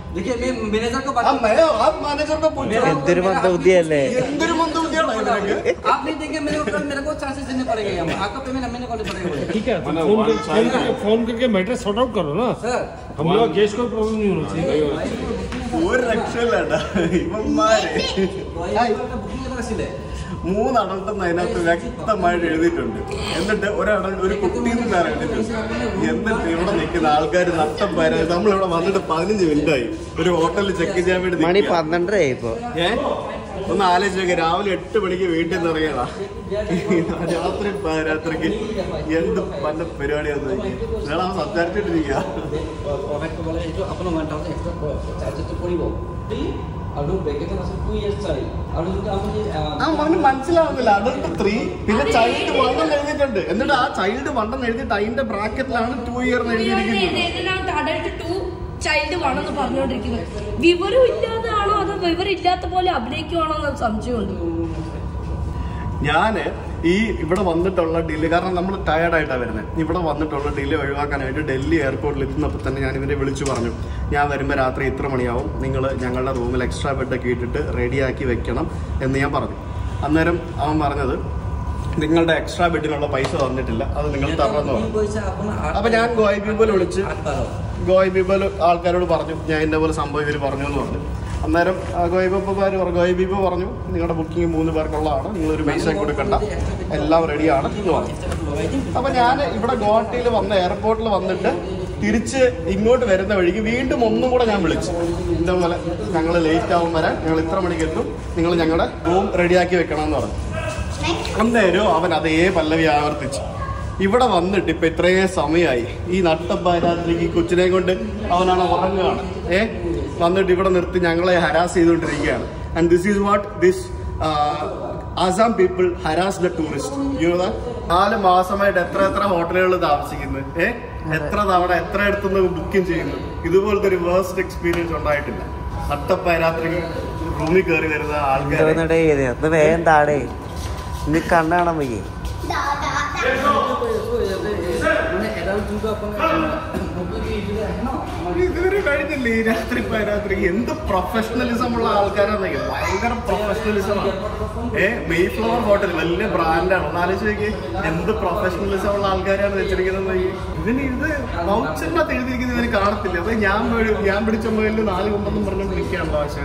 देखिए मैं मैनेजर को ആ बात മേ- ആ മാനേജറിനെ പൂछो. എന്തൊരു മന്ദബുദ്ധിയല്ലേ എന്തൊരു മന്ദബുദ്ധിയാണോ ഇതിനൊക്കെ? आप नहीं देंगे मेरे को कल मेरे को चांसेस देने पड़ेंगे यहाँ पे। आपका पेमेंट हमें करने पड़ेगा बोले। ठीक है तो फोन कर, फोन करके फोन करके मैटर सॉर्ट आउट करो ना सर हम लोग केस कोई प्रॉब्लम नहीं होना चाहिए ഒരു രക്ഷയില്ലണ്ട ഇവന്മാര് बुकिंग करना सिले മൂന്ന് അടൽട്ടെന്ന് അതിനകത്ത് വ്യക്തമായിട്ട് എഴുതിയിട്ടുണ്ട് എന്നിട്ട് ഒരടൽ ഒരു കുട്ടിന്ന് വേറെ എഴുതിയിട്ടുണ്ട് എന്നിട്ട് ഇവിടെ നിൽക്കുന്ന ആൾക്കാർ നട്ടം പാര നമ്മളിവിടെ വന്നിട്ട് പതിനഞ്ച് മിനിറ്റായി ഒരു ഹോട്ടലിൽ ചെക്ക് ചെയ്യാൻ വേണ്ടി മണി നിൽക്കുകയാ. പന്ത്രണ്ടരയായി ഇപ്പൊ ഏ ഒന്ന് ആലോചിച്ച് നോക്കി രാവിലെ എട്ട് മണിക്ക് വീട്ടിൽ നിന്ന് ഇറങ്ങിയതാ രാത്രി രാത്രിക്ക് എന്ത് പല പരിപാടിയാന്ന് നോക്കി നിങ്ങളാ സംസാരിച്ചിട്ടിരിക്കുക प्रोवाइड को बोले जो अपन वन थाउजेंड एक्स्ट्रा चार्जेस तो पड़ी वो और लोग ब्रेक के पास टू इयर्स चाही और जो हम ആ മോന് മനസ്സിലാവുന്നില്ല അഡൽട്ട് ത്രീ പിന്നെ ചൈൽഡ് വൺ എന്ന് എഴുതിയിട്ടുണ്ട് എന്നിട്ട് ആ ചൈൽഡ് വൺ എന്ന് എഴുതിയിട്ട് അതിന്റെ ബ്രാക്കറ്റിലാണ് ടു ഇയർ എന്ന് എഴുതിയിരിക്കുന്നത് ഇതിനകത്ത് അഡൽട്ട് ടു ചൈൽഡ് വേണമെന്ന് പറഞ്ഞുകൊണ്ടിരിക്കുന്നത് വിവരം ഇല്ലാതാണോ അതോ വിവരം ഇല്ലാത്ത പോലെ അഭിനയിക്കുവാണോ എന്ന് സംശയമുണ്ട് ഞാന് ഈ ഇവിടെ വന്നിട്ടുള്ള ഡിലേ കാരണം നമ്മൾ ടയർഡായിട്ടാണ് വരുന്നത് ഇവിടെ വന്നിട്ടുള്ള ഡിലേ ഒഴിവാക്കാനായിട്ട് ഡൽഹി എയർപോർട്ടിൽ എത്തുന്നപ്പോൾ തന്നെ ഞാൻ ഇവരെ വിളിച്ചു പറഞ്ഞു ഞാൻ വരുമ്പോൾ രാത്രി ഇത്ര മണിയാവും നിങ്ങൾ ഞങ്ങളുടെ റൂമിൽ എക്സ്ട്രാ ബെഡൊക്കെ ഇട്ടിട്ട് റെഡിയാക്കി വെക്കണം എന്ന് ഞാൻ പറഞ്ഞു അന്നേരം അവൻ പറഞ്ഞത് നിങ്ങളുടെ എക്സ്ട്രാ ബെഡിനുള്ള പൈസ തന്നിട്ടില്ല അത് നിങ്ങൾ തരണമെന്ന് പറഞ്ഞു അപ്പൊ ഞാൻ ഗോയ് പീപ്പിൾ വിളിച്ച് ഗോയ് പീപ്പിൾ ആൾക്കാരോട് പറഞ്ഞു ഞാൻ ഇന്ന പോലെ സംഭവം ഇവർ പറഞ്ഞു എന്ന് പറഞ്ഞു അന്നേരം ആ ഗോയ് പീപ്പുകാർ പറഞ്ഞു ഗോയ് പീപ്പ് പറഞ്ഞു നിങ്ങളുടെ ബുക്കിംഗ് മൂന്ന് പേർക്കുള്ളതാണ് നിങ്ങളൊരു പൈസ കൊടുക്കണ്ട എല്ലാം റെഡിയാണ് എന്ന് പറഞ്ഞു അപ്പൊ ഞാൻ ഇവിടെ ഗോഹട്ടിയിൽ വന്ന എയർപോർട്ടിൽ വന്നിട്ട് തിരിച്ച് ഇങ്ങോട്ട് വരുന്ന വഴിക്ക് വീണ്ടും ഒന്നും കൂടെ ഞാൻ വിളിച്ചു ഇതേപോലെ ഞങ്ങൾ ലേറ്റ് ആവും വരാൻ ഞങ്ങൾ ഇത്ര മണിക്ക് എത്തും നിങ്ങൾ ഞങ്ങളുടെ റൂം റെഡിയാക്കി വെക്കണം എന്ന് പറഞ്ഞു അന്നേരം അവൻ അതേ പല്ലവി ആവർത്തിച്ചു ഇവിടെ വന്നിട്ട് ഇപ്പൊ ഇത്രയും സമയമായി ഈ നട്ടപ്പാരാത്രിക്ക് ഈ കൊച്ചിനെ കൊണ്ട് അവനാണ് ഉറങ്ങുകയാണ് ഏ വന്നിട്ട് ഇവിടെ നിർത്തി ഞങ്ങളെ ഹരാസ് ചെയ്തുകൊണ്ടിരിക്കുകയാണ് and this is what this Assam people harass the tourist you know നാല് മാസമായിട്ട് എത്ര എത്ര ഹോട്ടലുകളിൽ താമസിക്കുന്നു ഏ എത്ര തവണ എത്ര ഇടത്തുനിന്ന് ബുക്കിംഗ് ചെയ്യുന്നു ഇതുപോലത്തെ ഒരു വേസ്റ്റ് എക്സ്പീരിയൻസ് ഉണ്ടായിട്ടില്ല നട്ടപ്പാരാത്രിക്ക് റൂമിൽ കയറി വരുന്ന ആൾക്കാർ എന്തോന്നടേ ഇത് ഒന്ന് വേഗം താടേ ഇന്ന് കണ്ണാണാൻ വയ്യേ मैंने एडल्ट जो अपन ഇതുവരെ കഴിഞ്ഞില്ലേ ഈ രാത്രി പാരാത്രി എന്ത് പ്രൊഫഷണലിസം ഉള്ള ആൾക്കാരാണ് ഭയങ്കര പ്രൊഫഷണലിസമാണ് ഏ മെയ് ഫ്ലവർ ഹോട്ടൽ വലിയ ബ്രാൻഡാണ് ഒന്ന് ആലോചിച്ച് നോക്കി എന്ത് പ്രൊഫഷണലിസം ഉള്ള ആൾക്കാരാണ് വെച്ചിരിക്കുന്നത് ഇതിന് ഇത് വൗച്ചറിനകത്ത് എഴുതിയിരിക്കുന്നത് ഇവന് കാണത്തില്ല അപ്പൊ ഞാൻ പോയി- ഞാൻ പിടിച്ച മൊബൈലിൽ നാല് കൊണ്ടെന്നും പറഞ്ഞു വിളിക്കാണല്ലോ പക്ഷേ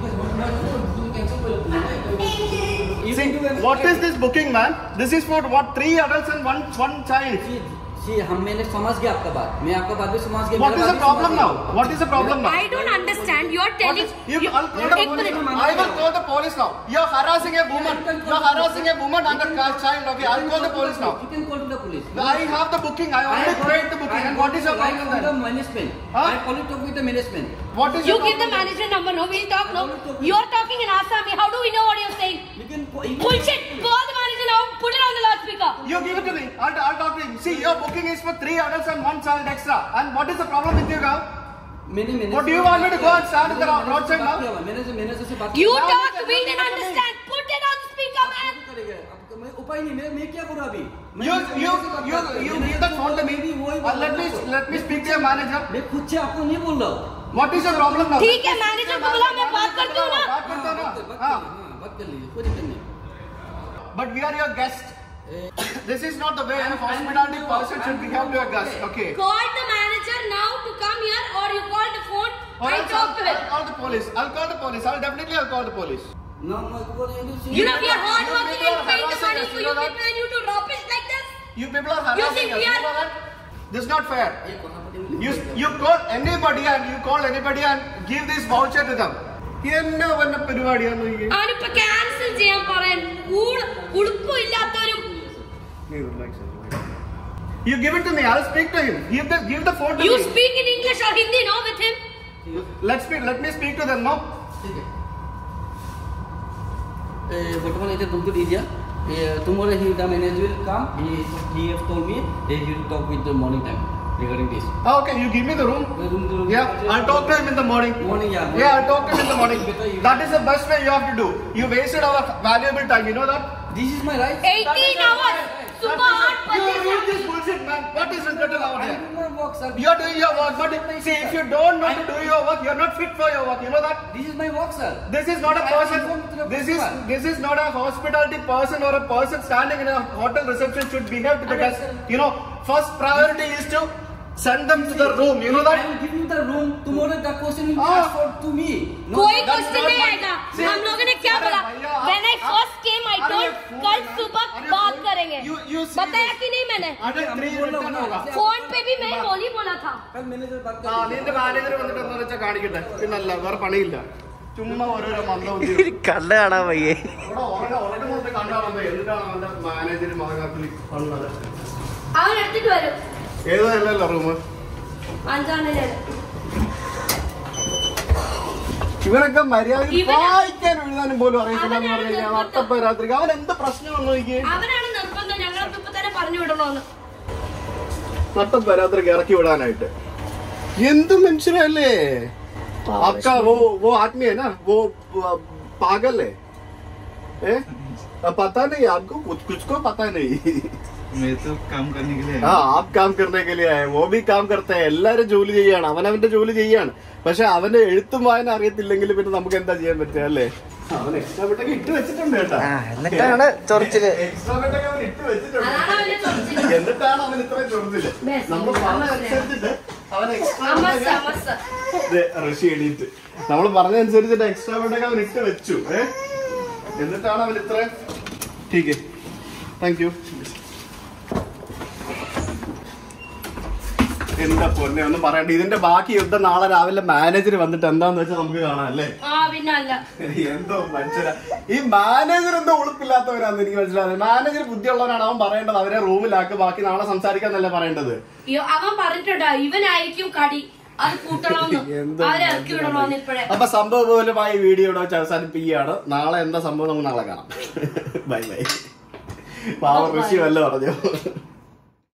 what is this booking man this is for what three adults and one one child जी हम मैंने समझ गया आपका बात मैं आपका बात भी समझ गया വാട്ട് मेरा ഈസ് बात ദ भी പ്രോബ്ലം समझ നൗ गया। What is the problem now I don't understand. You are telling. You, you- I'll call the एक police. minute. I will call the police now. You're harassing a woman. You're harassing a woman and a ca- child. Okay, I'll call the police now. You can call to the police. I have the booking. I already paid the booking. And what is your right problem from the then? management. Huh? I call it talk with the management. What is You your give the problem? management number. No, we'll talk. No, you're talking in Assami. How do we know what you're saying? You can call, you Bullshit. Call the manager now. Put it on the loudspeaker. You give it to me. I'll, I'll talk to him. See, your booking is for three adults and one child extra. And what is the problem with you now? मैंने manager What do you want me to go and stand in the ro- roadside now? Manager manager से बात You Now talk. you We can didn't talk to me. understand. Put it on the speaker, man. करेगा आपका मैं उपाय नहीं मैं मैं क्या करूं अभी मैं You, मैनेजर you, से बात you, करता हूं। you मैंने give that phone to me. भी वही Uh, let me, let me speak to your manager. मैं खुद से आपको नहीं बोल रहा हूं What is your problem now? ठीक है मैनेजर को बुला मैं बात करती हूँ ना बात करते हो बात ना? कर हाँ. हाँ बात कर लीजिए कोई दिक्कत नहीं But we are your guest. This is not the way a hospitality person should behave to a guest. Okay. Call the manager now to come here or you call the phone. Or I else talk I'll, to I'll him. call the police. I'll call the police. I'll definitely I'll call the police. ना मैं को बोलेंगे You know we are You hard working people and are paying the harassing money us, for you you know that? people and you do rubbish like this. You people are You harassing think us. we You are- know that? This is not fair. You you call anybody and you call anybody and give this voucher to them. എന്നെ വന്ന പരിപാടിയാന്ന് നോക്കിയേ. അവനിപ്പോ ക്യാൻസൽ ചെയ്യാൻ പറയാൻ ഉളുപ്പും ഇല്ലാത്തവരും You give it to me. I'll speak to him. Give the give the phone to You me. speak in English or Hindi, no, with him? Let's speak. Let me speak to them. No. ठीक है वर्तमान इधर तुम तो दीजिए tomorrow he the manager will come he he have told me that he will talk with the morning time regarding this Oh, okay. You give me the room. The room- the room- Yeah. I'll talk to him in the morning. morning yeah Yeah, I'll talk to him in the morning. Better you- That is the best way you have to do. You wasted our valuable time. You know that? this is my right 18 hours. सुबह आठ बजे से Read this bullshit, man. What is written out I here? do my work, sir. You are doing your work, but see, if you don't know to do your work, you are not fit for your work. You know that? This is my work, sir. This is not a I am informed to person. the This is principal. this is not a hospitality person or a person standing in a hotel reception should behave to the guest. You know, first priority is to send them to the room. You know I that? will give you the room. Tomorrow the question will be Ah. asked for to me. No, कोई that's क्वेश्चन not नहीं my- आएगा See, हम लोगों ने क्या अरे बोला भैया, व्हेन आई आप- फर्स्ट केम आई अरे टोल्ड फोन कल है। सुबह अरे बात फोन- करेंगे You- you see बताया this? कि नहीं मैंने Under three written होगा. फोन पे भी मैं बोल ही बोला था कल मैनेजर बात ആ നിന്റെ മാനേജർ വന്നിട്ട് എന്താ വെച്ചാൽ കാണിക്കട്ടെ പിന്നല്ല വേറെ പണിയില്ല ചുമ്മാ ഓരോരോ മന്ദബുദ്ധി കണ്ണ് കാണാൻ വയ്യേ ഇവിടെ ഉറങ്ങ ഉറങ്ങുന്നത് കണ്ടാണോ എന്നിട്ടാണ് അവന്റെ മാനേജർ മകനാത്തിൽ വന്നത് അവൻ എടുത്തിട്ട് വരും ഏതല്ലല്ലോ റൂം അഞ്ചാണ് ഞാൻ ഇവനൊക്കെ മര്യാദ ഇവനാ- വായിക്കാൻ എഴുതാനും പോലും അറിയത്തില്ല എന്ന് അവനാണ് പറഞ്ഞു കഴിഞ്ഞാൽ നിർബന്ധം. നട്ടപ്പ രാത്രി അവൻ എന്ത് പ്രശ്നമെന്ന് നോക്കി അവനാണ് നിർബന്ധം ഞങ്ങൾക്ക് ഇപ്പൊ തന്നെ പറഞ്ഞു വിടണോന്ന് നട്ടപ്പ രാത്രിക്ക് ഇറക്കി വിടാനായിട്ട് എന്ത് മനുഷ്യരല്ലേ आपका वो वो आदमी है ना वो वो पागल है ए? पता नहीं आपको कुछ कुछ को पता नहीं मैं तो काम करने के लिए ആ ആപ് കാം കർണേ കെ ലിയ ആയ വോ ഭി കാം കർത്തെ ഹൈ. എല്ലാരും ജോലി ചെയ്യാണ് അവൻ അവന്റെ ജോലി ചെയ്യാണ് പക്ഷെ അവന് എഴുത്തും വായന അറിയത്തില്ലെങ്കിൽ പിന്നെ നമുക്ക് എന്താ ചെയ്യാൻ പറ്റുക അല്ലേ അവൻ എക്സ്ട്രാ ബിട്ടൊക്കെ ഇട്ട് വെച്ചിട്ടുണ്ട് കേട്ടാ ആ എന്നിട്ടാണ് ചൊറിച്ചില് എക്സ്ട്രാ ബിട്ടൊക്കെ അവൻ ഇട്ട് വെച്ചിട്ടുണ്ട് അതാണ് അവന്റെ ചൊറിച്ചില്. എന്നിട്ടാണ് അവൻ ഇത്രയും ചൊറിച്ചില് ബസ്. നമ്മൾ പറഞ്ഞനുസരിച്ചിട്ട് അവൻ എക്സ്ട്രാ അമസ് അമസ് ഋഷി എണീറ്റ് നമ്മൾ പറഞ്ഞനുസരിച്ചിട്ട് എക്സ്ട്രാ ബിട്ടൊക്കെ അവൻ ഇട്ട് വെച്ചു ഏ എന്നിട്ടാണ് അവൻ ഇത്ര ടീക്ക് താങ്ക് യു എന്താ പൊന്നെ ഒന്നും പറയണ്ട ഇതിന്റെ ബാക്കി യുദ്ധം നാളെ രാവിലെ മാനേജർ വന്നിട്ട് എന്താന്ന് വെച്ചാൽ നമുക്ക് കാണാം അല്ലേ ആ പിന്നെ അല്ല എന്തോ മനുഷ്യരാ ഈ മാനേജർ എന്തോ ഉളുപ്പില്ലാത്തവരാന്ന് എനിക്ക് മനസ്സിലായത് മാനേജർ ബുദ്ധിയുള്ളവരാണ് അവൻ പറയേണ്ടത് അവരെ റൂമിലാക്ക് ബാക്കി നാളെ സംസാരിക്കാന്നല്ലേ പറയേണ്ടത് അയ്യോ, അവൻ പറഞ്ഞിട്ടുണ്ടോ ഇവനായിരിക്കും കടി അത് കൂട്ടണമെന്ന് എന്തോ അവരെ ഇറക്കി വിടണമെന്ന് ഇപ്പഴേ അപ്പൊ സംഭവപരമായി വീഡിയോ ഇവിടെ വെച്ച് അവസാനിപ്പിക്കുകയാണ് നാളെ എന്താ സംഭവം നമുക്ക് നാളെ കാണാം ബൈ ബൈ പാവ ഋഷി വല്ല പറഞ്ഞു